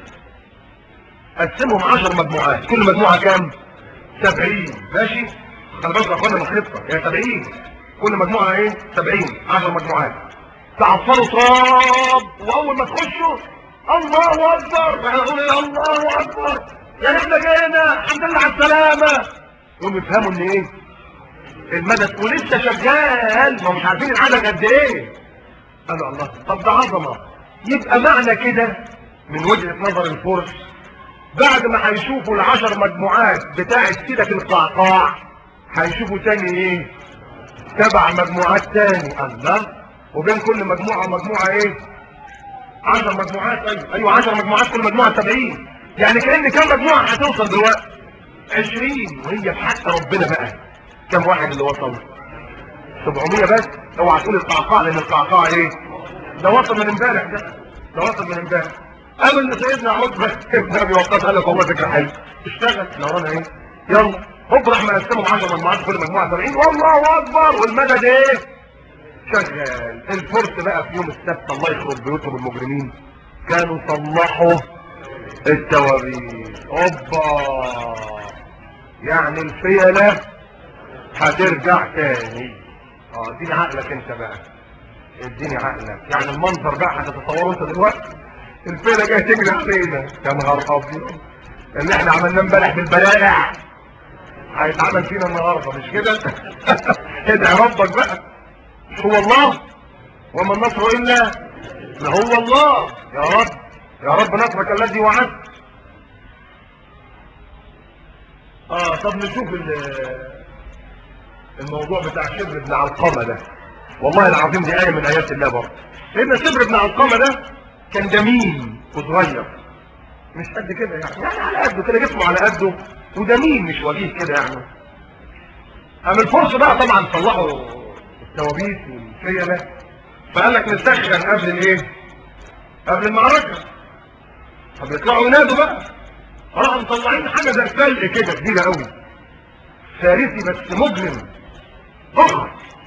قسمهم 10 مجموعات كل مجموعه كام 70 ماشي خلي بالك يا اخوانا من الخطه هي 70 كل مجموعه ايه 70 10 مجموعات تعصروا تراب واول ما تخشوا الله اكبر احنا نقول ايه الله اكبر يعني احنا جينا الحمد لله على السلامه يوم يفهموا ان ايه المدد ولسه شغال ما مش عارفين العدد قد ايه قالوا الله طب ده عظمه يبقى معنى كده من وجهه نظر الفرس بعد ما هيشوفوا العشر مجموعات بتاعت سيدة القعقاع هيشوفوا تاني ايه سبع مجموعات تاني الله وبين كل مجموعة ومجموعة ايه عشر مجموعات ايوه ايوه عشر مجموعات كل مجموعة سبعين يعني كأن كم مجموعة هتوصل دلوقتي عشرين وهي في حق ربنا بقى كم واحد اللي وصل 700 بس اوعى تقول القعقاع لان القعقاع ايه ده وصل من امبارح ده ده وصل من امبارح قالوا ان سيدنا عتبه ابن ابي وقاص قال لك والله فكره حلوه اشتغل احنا ورانا ايه يلا هوب راح مقسمهم 10 مجموعات كل مجموعه 70 والله اكبر والمدد ايه شغال الفرس بقى في يوم السبت الله يخرب بيوتهم المجرمين كانوا صلحوا التوابير اوبا يعني الفيلة هترجع تاني اه اديني عقلك انت بقى اديني عقلك يعني المنظر بقى هتتصوره انت دلوقتي الفيلة جايه تجري علينا يا نهار ابيض اللي احنا عملناه امبارح بالبلايع هيتعمل فينا النهارده مش كده ادعي ربك بقى مش هو الله وما النصر الا ما هو الله يا رب يا رب نصرك الذي وعدت اه طب نشوف ال- الموضوع بتاع شبر بن علقمه ده والله العظيم دي ايه من ايات الله برضه سيدنا شبر بن علقمه ده كان جميل وصغير مش قد كده يعني يعني على قده كده جسمه على قده ودميم مش وجيه كده يعني اما الفرس بقى طبعا طلعوا التوابيت والفيلة فقال لك نسخن قبل الايه قبل المعركة فبيطلعوا ينادوا بقى راحوا مطلعين حاجة زي الفلق كده كبيرة قوي فارسي بس مجرم ضخم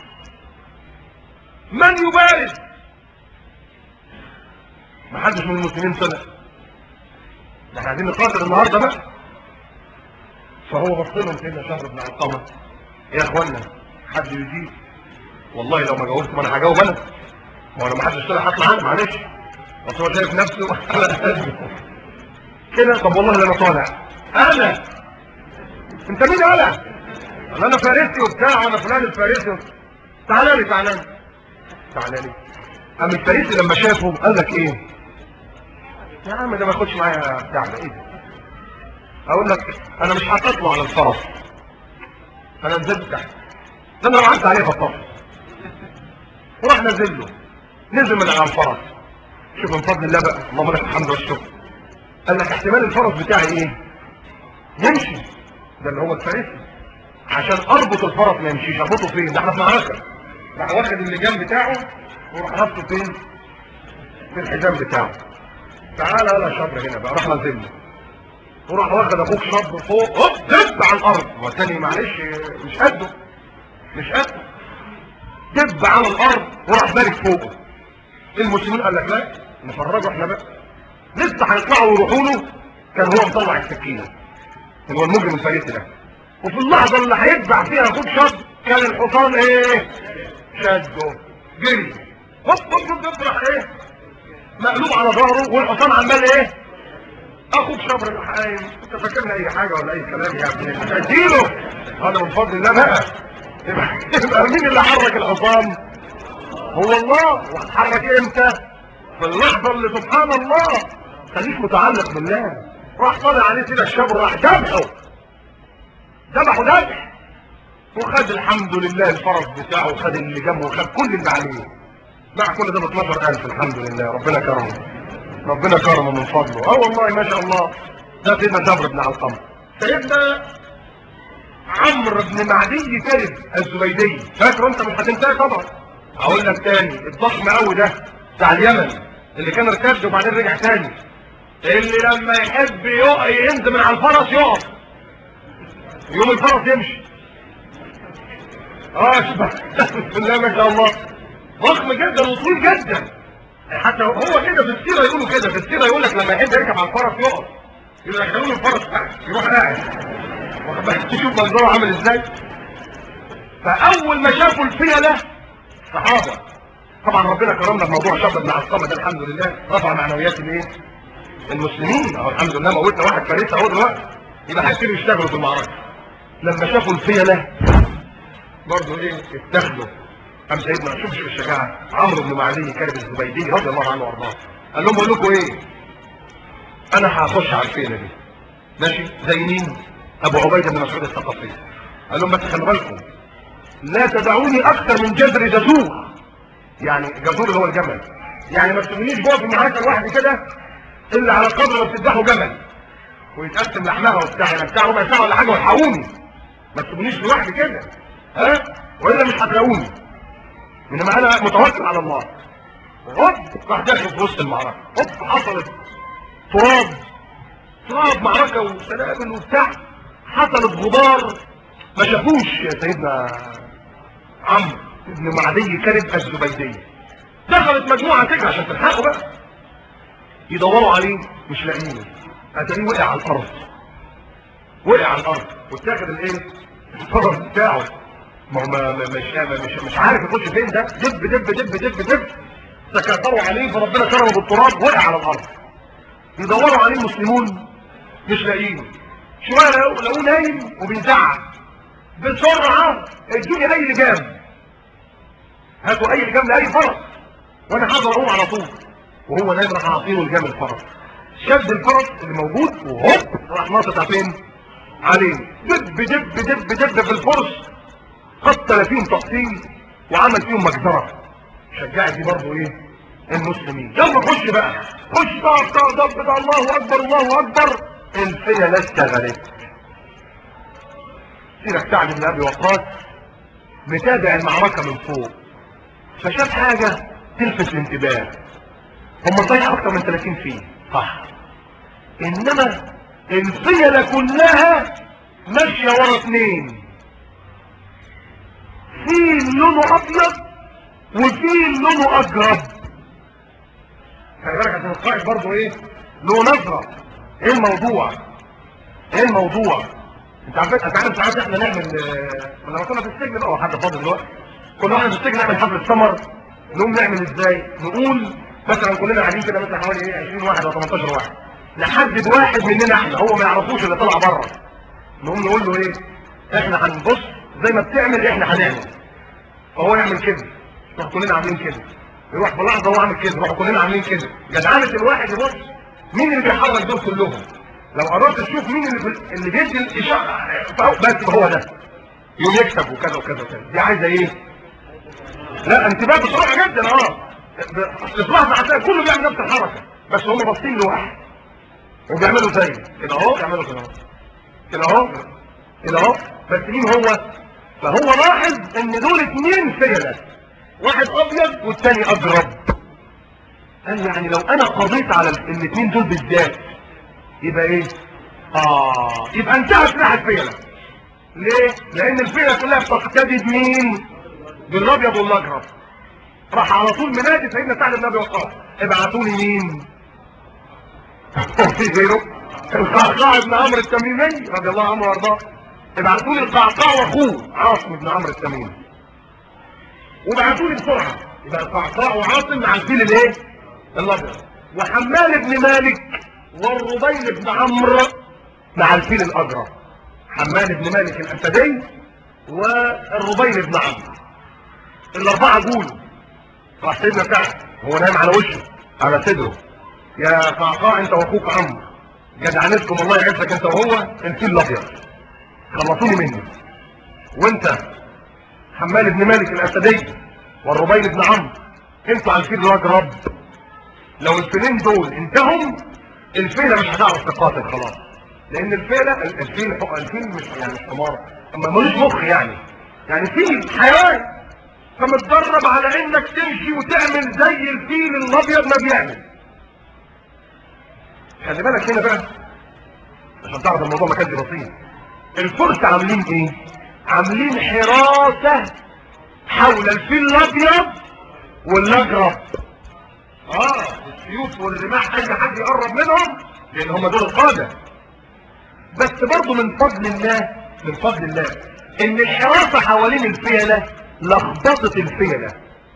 من يبارز محدش من المسلمين طلع ده احنا عايزين نقاتل النهارده بقى فهو بص لهم سيدنا شهر بن علقمه يا اخوانا حد يجيب والله لو ما جاوبت ما انا هجاوب انا ما هو لو ما حدش طلع هطلع انا معلش بس هو شايف نفسه كده طب والله انا طالع انا انت مين انا قال انا فارسي وبتاع وانا فلان الفارسي تعالى لي تعالى لي تعالى لي قام الفارسي لما شافه قال لك ايه يا عم ده ما ياخدش معايا بتاع ده ايه ده اقول لك انا مش هتطلع على الفرس انا نزلت تحت ده انا وقعت عليه بطاطس وراح نزل له نزل من على الفرس شوف من فضل الله بقى اللهم لك الحمد والشكر قال لك احتمال الفرس بتاعي ايه يمشي ده اللي هو الفارسي عشان اربط الفرس ما يمشيش اربطه فين ده احنا في معركه راح واخد اللجام بتاعه وراح ربطه فين في الحزام بتاعه تعالى يلا شبر هنا بقى راح نزل له وراح واخد اخوك شاب فوق هوب دب على الارض والتاني معلش مش قده مش قده دب على الارض وراح بارك فوقه المسلمين قال لك لا نفرجوا احنا بقى لسه هيطلعوا ويروحوا له كان هو مطلع السكينه اللي هو المجرم الفريق ده وفي اللحظه اللي هيتبع فيها اخوك شاب كان الحصان ايه شده جري هوب هوب هوب هوب راح ايه مقلوب على ظهره والحصان عمال ايه اخوك شبر الحايم انت فاكرنا اي حاجه ولا اي كلام يا ابني اديله هذا من فضل الله بقى يبقى يبقى مين اللي حرك الحصان هو الله وهتحرك امتى في اللحظه اللي سبحان الله خليك متعلق بالله راح طالع عليه كده الشبر راح ذبحه ذبحه ذبح وخد الحمد لله الفرس بتاعه وخد اللي جنبه وخد كل اللي عليه باع كل ده ب 12000 الحمد لله ربنا كرمه ربنا كرمه من فضله اه والله ما شاء الله ده سيدنا جابر بن علقمه سيدنا عمرو بن معدي كذب الزبيدي فاكر انت مش هتنساه طبعا اقول لك تاني الضخم قوي ده بتاع اليمن اللي كان ارتد وبعدين رجع تاني اللي لما يحب يقع ينزل من على الفرس يقف يوم الفرس يمشي اه شبه بسم الله ما شاء الله ضخم جدا وطويل جدا حتى هو كده في السيره يقولوا كده في السيره يقول لك لما يحب يركب على الفرس يقف يدخلوا له الفرس تحت يروح قاعد واخد بالك تشوف منظره عامل ازاي فاول ما شافوا الفيله صحابه طبعا ربنا كرمنا في موضوع شاب بن علقمه ده الحمد لله رفع معنويات الايه المسلمين اهو الحمد لله موتنا واحد فريسه اهو دلوقتي يبقى هيبتدوا يشتغلوا في المعركه لما شافوا الفيله برضه ايه اتخذوا قام سيدنا شوف شوف الشجاعه عمرو بن معدي كارب الزبيدي رضي الله عنه وارضاه قال لهم بقول لكم ايه انا هخش على الفيله دي ماشي زي مين ابو عبيده بن مسعود الثقفي قال لهم بس خلي بالكم لا تدعوني اكثر من جذر جزور يعني جزور اللي هو الجمل يعني ما تسيبونيش جوه في المعركه لوحدي كده الا على قدر ما بتذبحوا جمل ويتقسم لحمها وبتاع يعني بتاع ربع ساعه ولا حاجه والحقوني ما تسيبونيش لوحدي كده ها والا مش هتلاقوني انما انا متوكل على الله هوب راح داخل في وسط المعركه هوب حصلت تراب تراب معركه وسنابل وبتاع حصلت غبار ما شافوش يا سيدنا عمرو ابن معدي كرب الزبيدي دخلت مجموعه تجري عشان تلحقه بقى يدوروا عليه مش لاقيينه هتلاقيه وقع على الارض وقع على الارض واتاخد الايه الفرس بتاعه ما هو ما- ما- مش مش مش عارف يخش فين ده دب دب دب دب دب تكاثروا عليه فربنا كرمه بالتراب وقع على الارض يدوروا عليه المسلمون مش لاقيينه شويه لقوه لقوه نايم وبيزعق بسرعه ادوني اي لجام هاتوا اي لجام لاي فرس وانا هقدر اقوم على طول وهو نايم راح اعطيله الجام الفرس شد الفرس اللي موجود وهوب راح ناطط على فين عليه دب دب دب دب في الفرس قتل فيهم تقتيل وعمل فيهم مجزرة شجعت دي برضه ايه المسلمين يلا خش بقى خش طاق طاق ضب ده الله اكبر الله اكبر الفيلة اشتغلت سيرك سعد بن ابي وقاص متابع المعركة من فوق فشاف حاجة تلفت الانتباه هم صحيح اكتر من 30 فيه صح انما الفيلة كلها ماشية ورا اثنين في لونه ابيض وفي لونه اجرب خلي بالك عشان القائد برضه ايه له نظره ايه الموضوع ايه الموضوع انت عارف انت عارف ساعات احنا نعمل آه، لما كنا في السجن بقى وحد فاضي دلوقتي كنا احنا في السجن نعمل حفله سمر نقوم نعمل ازاي نقول مثلا كلنا قاعدين كده مثلا حوالي ايه 20 واحد او 18 واحد نحدد واحد مننا احنا هو ما يعرفوش اللي طلع بره نقوم نقول له ايه احنا هنبص زي ما بتعمل احنا هنعمل فهو يعمل كده نروح كلنا عاملين كده يروح في لحظه هو عامل كده نروح كلنا عاملين كده جدعانه الواحد يبص مين اللي بيحرك دول كلهم لو قررت تشوف مين اللي في اللي بيدي الاشاره فهو- بس هو ده يوم يكسب وكذا وكذا وكذا دي عايزه ايه لا انتباه بسرعه جدا اه اصبحت هتلاقي كله بيعمل نفس الحركه بس هم باصين لواحد وبيعملوا زيه كده اهو بيعملوا كده اهو كده اهو كده اهو بس مين هو فهو لاحظ ان دول اتنين فيلة واحد ابيض والتاني اجرب قال يعني لو انا قضيت على ال- الاتنين دول بالذات يبقى ايه اه يبقى انتهى سلاح الفيلة ليه لان الفيلة كلها بتقتدي بمين بالابيض والاجرب راح على طول منادي سيدنا سعد بن ابي وقاص ابعتوا لي مين هو في غيره القعقاع بن عمرو التميمي رضي الله عنه وارضاه ابعتوا لي القعقاع واخوه عاصم بن عمرو التميمي وابعتوا لي بسرعه يبقى القعقاع وعاصم مع الفيل الايه الابيض وحمال بن مالك والربيل بن عمرو مع الفيل الاجرى حمال بن مالك الاسدي والربيل بن عمرو الاربعه جولوا راح سيدنا سعد هو نايم على وشه على صدره يا قعقاع انت واخوك عمرو جدعنتكم الله يعزك انت وهو الفيل الابيض خلصوني مني وانت حمال بن مالك الاسدي والربيل بن عمرو انتوا على الفيل الاجرب لو الفيلين دول انتهم الفيلة مش هتعرف تقاتل خلاص لان الفيلة الفيل الفيل مش يعني مش حمار اما ملوش مخ يعني يعني فيل حيوان فمتدرب على انك تمشي وتعمل زي الفيل الابيض ما بيعمل خلي بالك هنا بقى عشان تعرف الموضوع ما كانش بسيط الفرس عاملين ايه عاملين حراسة حول الفيل الابيض والاجرب اه السيوف والرماح اي حد يقرب منهم لان هم دول القادة بس برضو من فضل الله من فضل الله ان الحراسة حوالين الفيلة لخبطت الفيلة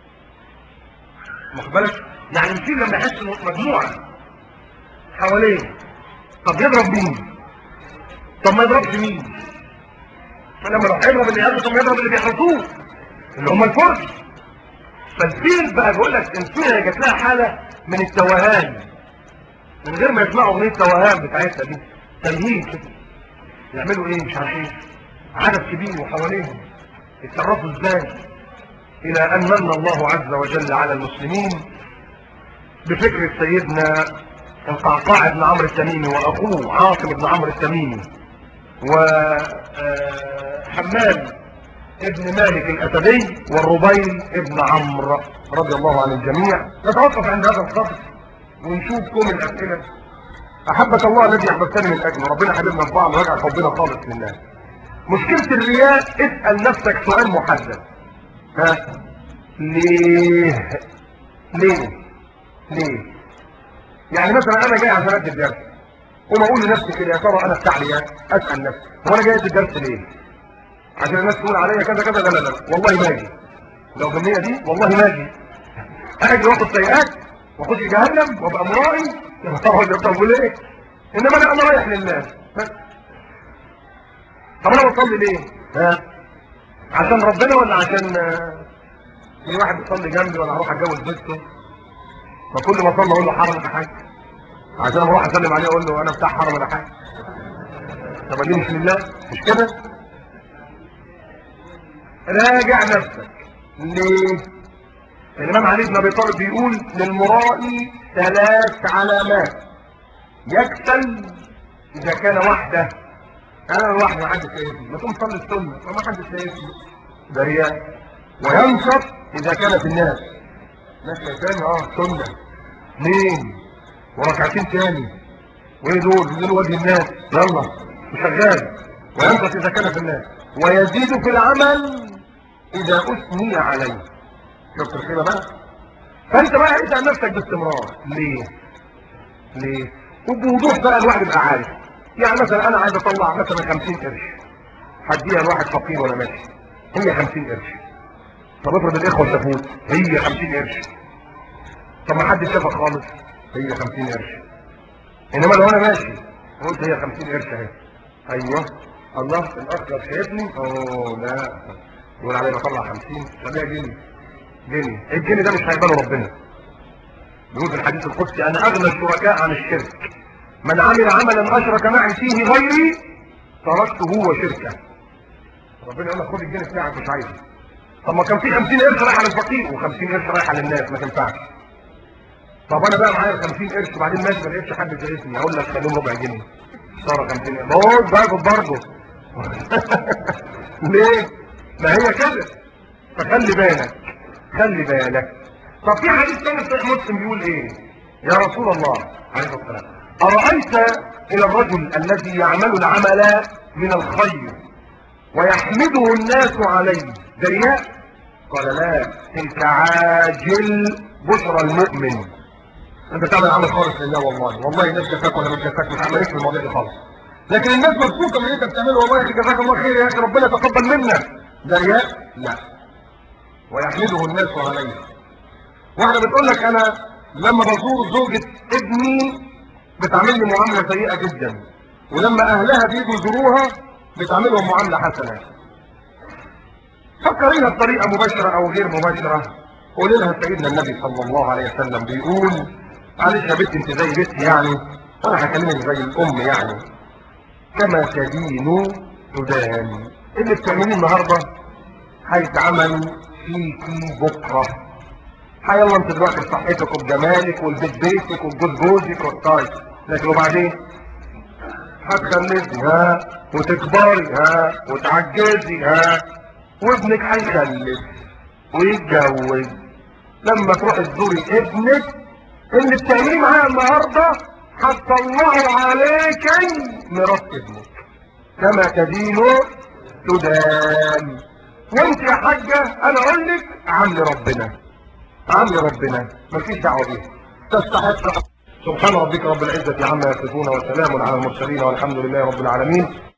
واخد بالك يعني الفيل لما يحس انه مجموعة حواليه طب يضرب مين طب ما يضربش مين فلما لو هيضرب اللي يقابله طب ما يضرب اللي بيحرسوه اللي هم الفرس فالفيل بقى بيقول لك الفيل جات لها حاله من التوهان من غير ما يسمعوا اغنيه توهان بتاعتها دي تلهين كده يعملوا ايه مش عارف ايه عدد كبير وحواليهم يتصرفوا ازاي الى ان من الله عز وجل على المسلمين بفكرة سيدنا القعقاع بن عمرو التميمي واخوه عاصم بن عمرو التميمي وحماد ابن مالك الاسدي والربيل ابن عمرو رضي الله عن الجميع نتوقف عند هذا الصف ونشوف كم الاسئله احبك الله الذي احببتني من اجله ربنا حبيبنا في بعض ويجعل حبنا خالص لله مشكله الرياء اسال نفسك سؤال محدد ها ليه ليه ليه يعني مثلا انا جاي عشان ادي الدرس وما اقول لنفسي كده يا ترى انا بتاع رياء اسال نفسي هو انا جاي ادي الدرس ليه عشان الناس تقول عليا كذا كذا لا لا لا والله ما اجي لو بالنية دي والله ما اجي اجي واخد سيئات واخش جهنم وابقى مرائي طب وليه انما انا انا رايح لله بس. طب انا بصلي ليه ها عشان ربنا ولا عشان آه، في واحد بيصلي جنبي ولا هروح اتجوز بنته فكل ما اصلي اقول له حرم ولا حاجه عشان اروح اسلم عليه اقول له انا بتاع حرم ولا حاجه طب دي مش لله مش كده راجع نفسك ليه الامام علي بن ابي طالب بيقول للمرائي ثلاث علامات يكسل اذا كان وحده انا لوحدي ما حدش شايفني ما تقوم صلي السنه ما حدش شايفني ده رياء وينشط اذا كان في الناس ناس شايفاني اه سنه اثنين وركعتين تاني وايه دول دول وجه الناس يلا وشغال وينشط اذا كان في الناس ويزيد في العمل اذا اثني عليه شفت الخيبه بقى فانت بقى اسال نفسك باستمرار ليه ليه وبوضوح بقى الواحد يبقى عارف يعني مثلا انا عايز اطلع مثلا 50 قرش هديها لواحد فقير وانا ماشي هي 50 قرش طب افرض الاخوه شافوك هي 50 قرش طب ما حد شافك خالص هي 50 قرش انما لو انا ماشي قلت هي 50 قرش اهي ايوه الله الاخ لو شايفني اوه لا يقول علي بطلع 50 خليها جنيه جنيه الجنيه ده مش هيقبله ربنا بيقول في الحديث القدسي انا اغنى الشركاء عن الشرك من عمل عملا اشرك معي فيه غيري تركته وشركه ربنا يقول لك خد الجنيه بتاعك مش عايزه طب ما كان في 50 قرش رايحه للفقير و50 قرش رايحه للناس ما تنفعش طب انا بقى معايا 50 قرش وبعدين ماشي ما لقيتش حد زيتني اقول لك خليهم ربع جنيه صار 50 قرش بص باخد برضه ليه؟ ما هي كده فخلي بالك خلي بالك طب في حديث تاني في صحيح مسلم بيقول ايه يا رسول الله عليه الصلاه والسلام ارايت الى الرجل الذي يعمل العمل من الخير ويحمده الناس عليه ده رياء قال لا تلك عاجل بشرى المؤمن انت تعمل عمل خالص لله والله والله الناس شافاك ولا مش شافاك مش عملت في المواضيع دي خالص لكن الناس مبسوطه من اللي انت بتعمله والله يا اخي جزاك الله خير يا اخي ربنا يتقبل منك ده رياء لا ويحمده الناس عليه واحده بتقول لك انا لما بزور زوجة ابني بتعاملني معاملة سيئة جدا ولما اهلها بيجوا يزوروها بتعاملهم معاملة حسنة فكريها بطريقة مباشرة او غير مباشرة قولي لها سيدنا النبي صلى الله عليه وسلم بيقول معلش يا بنتي انت زي بنتي يعني انا هكلمك زي الام يعني كما تدين تدان اللي بتعمليه النهارده هيتعمل فيكي بكره يلا انت دلوقتي بصحتك وبجمالك والبيت بيتك والجوز جوزك والطايف لكن وبعدين هتخلفي ها وتكبري ها وتعجزي ها وابنك هيخلف ويتجوز لما تروحي تزوري ابنك اللي بتعمليه معاه النهارده هتطلعوا عليك مرات ابنك كما تدين تدان وانت يا حاجة انا اقول لك عمل ربنا عمل ربنا مفيش دعوة بيه تستحق سبحان ربك رب العزة عما يصفون وسلام على المرسلين والحمد لله رب العالمين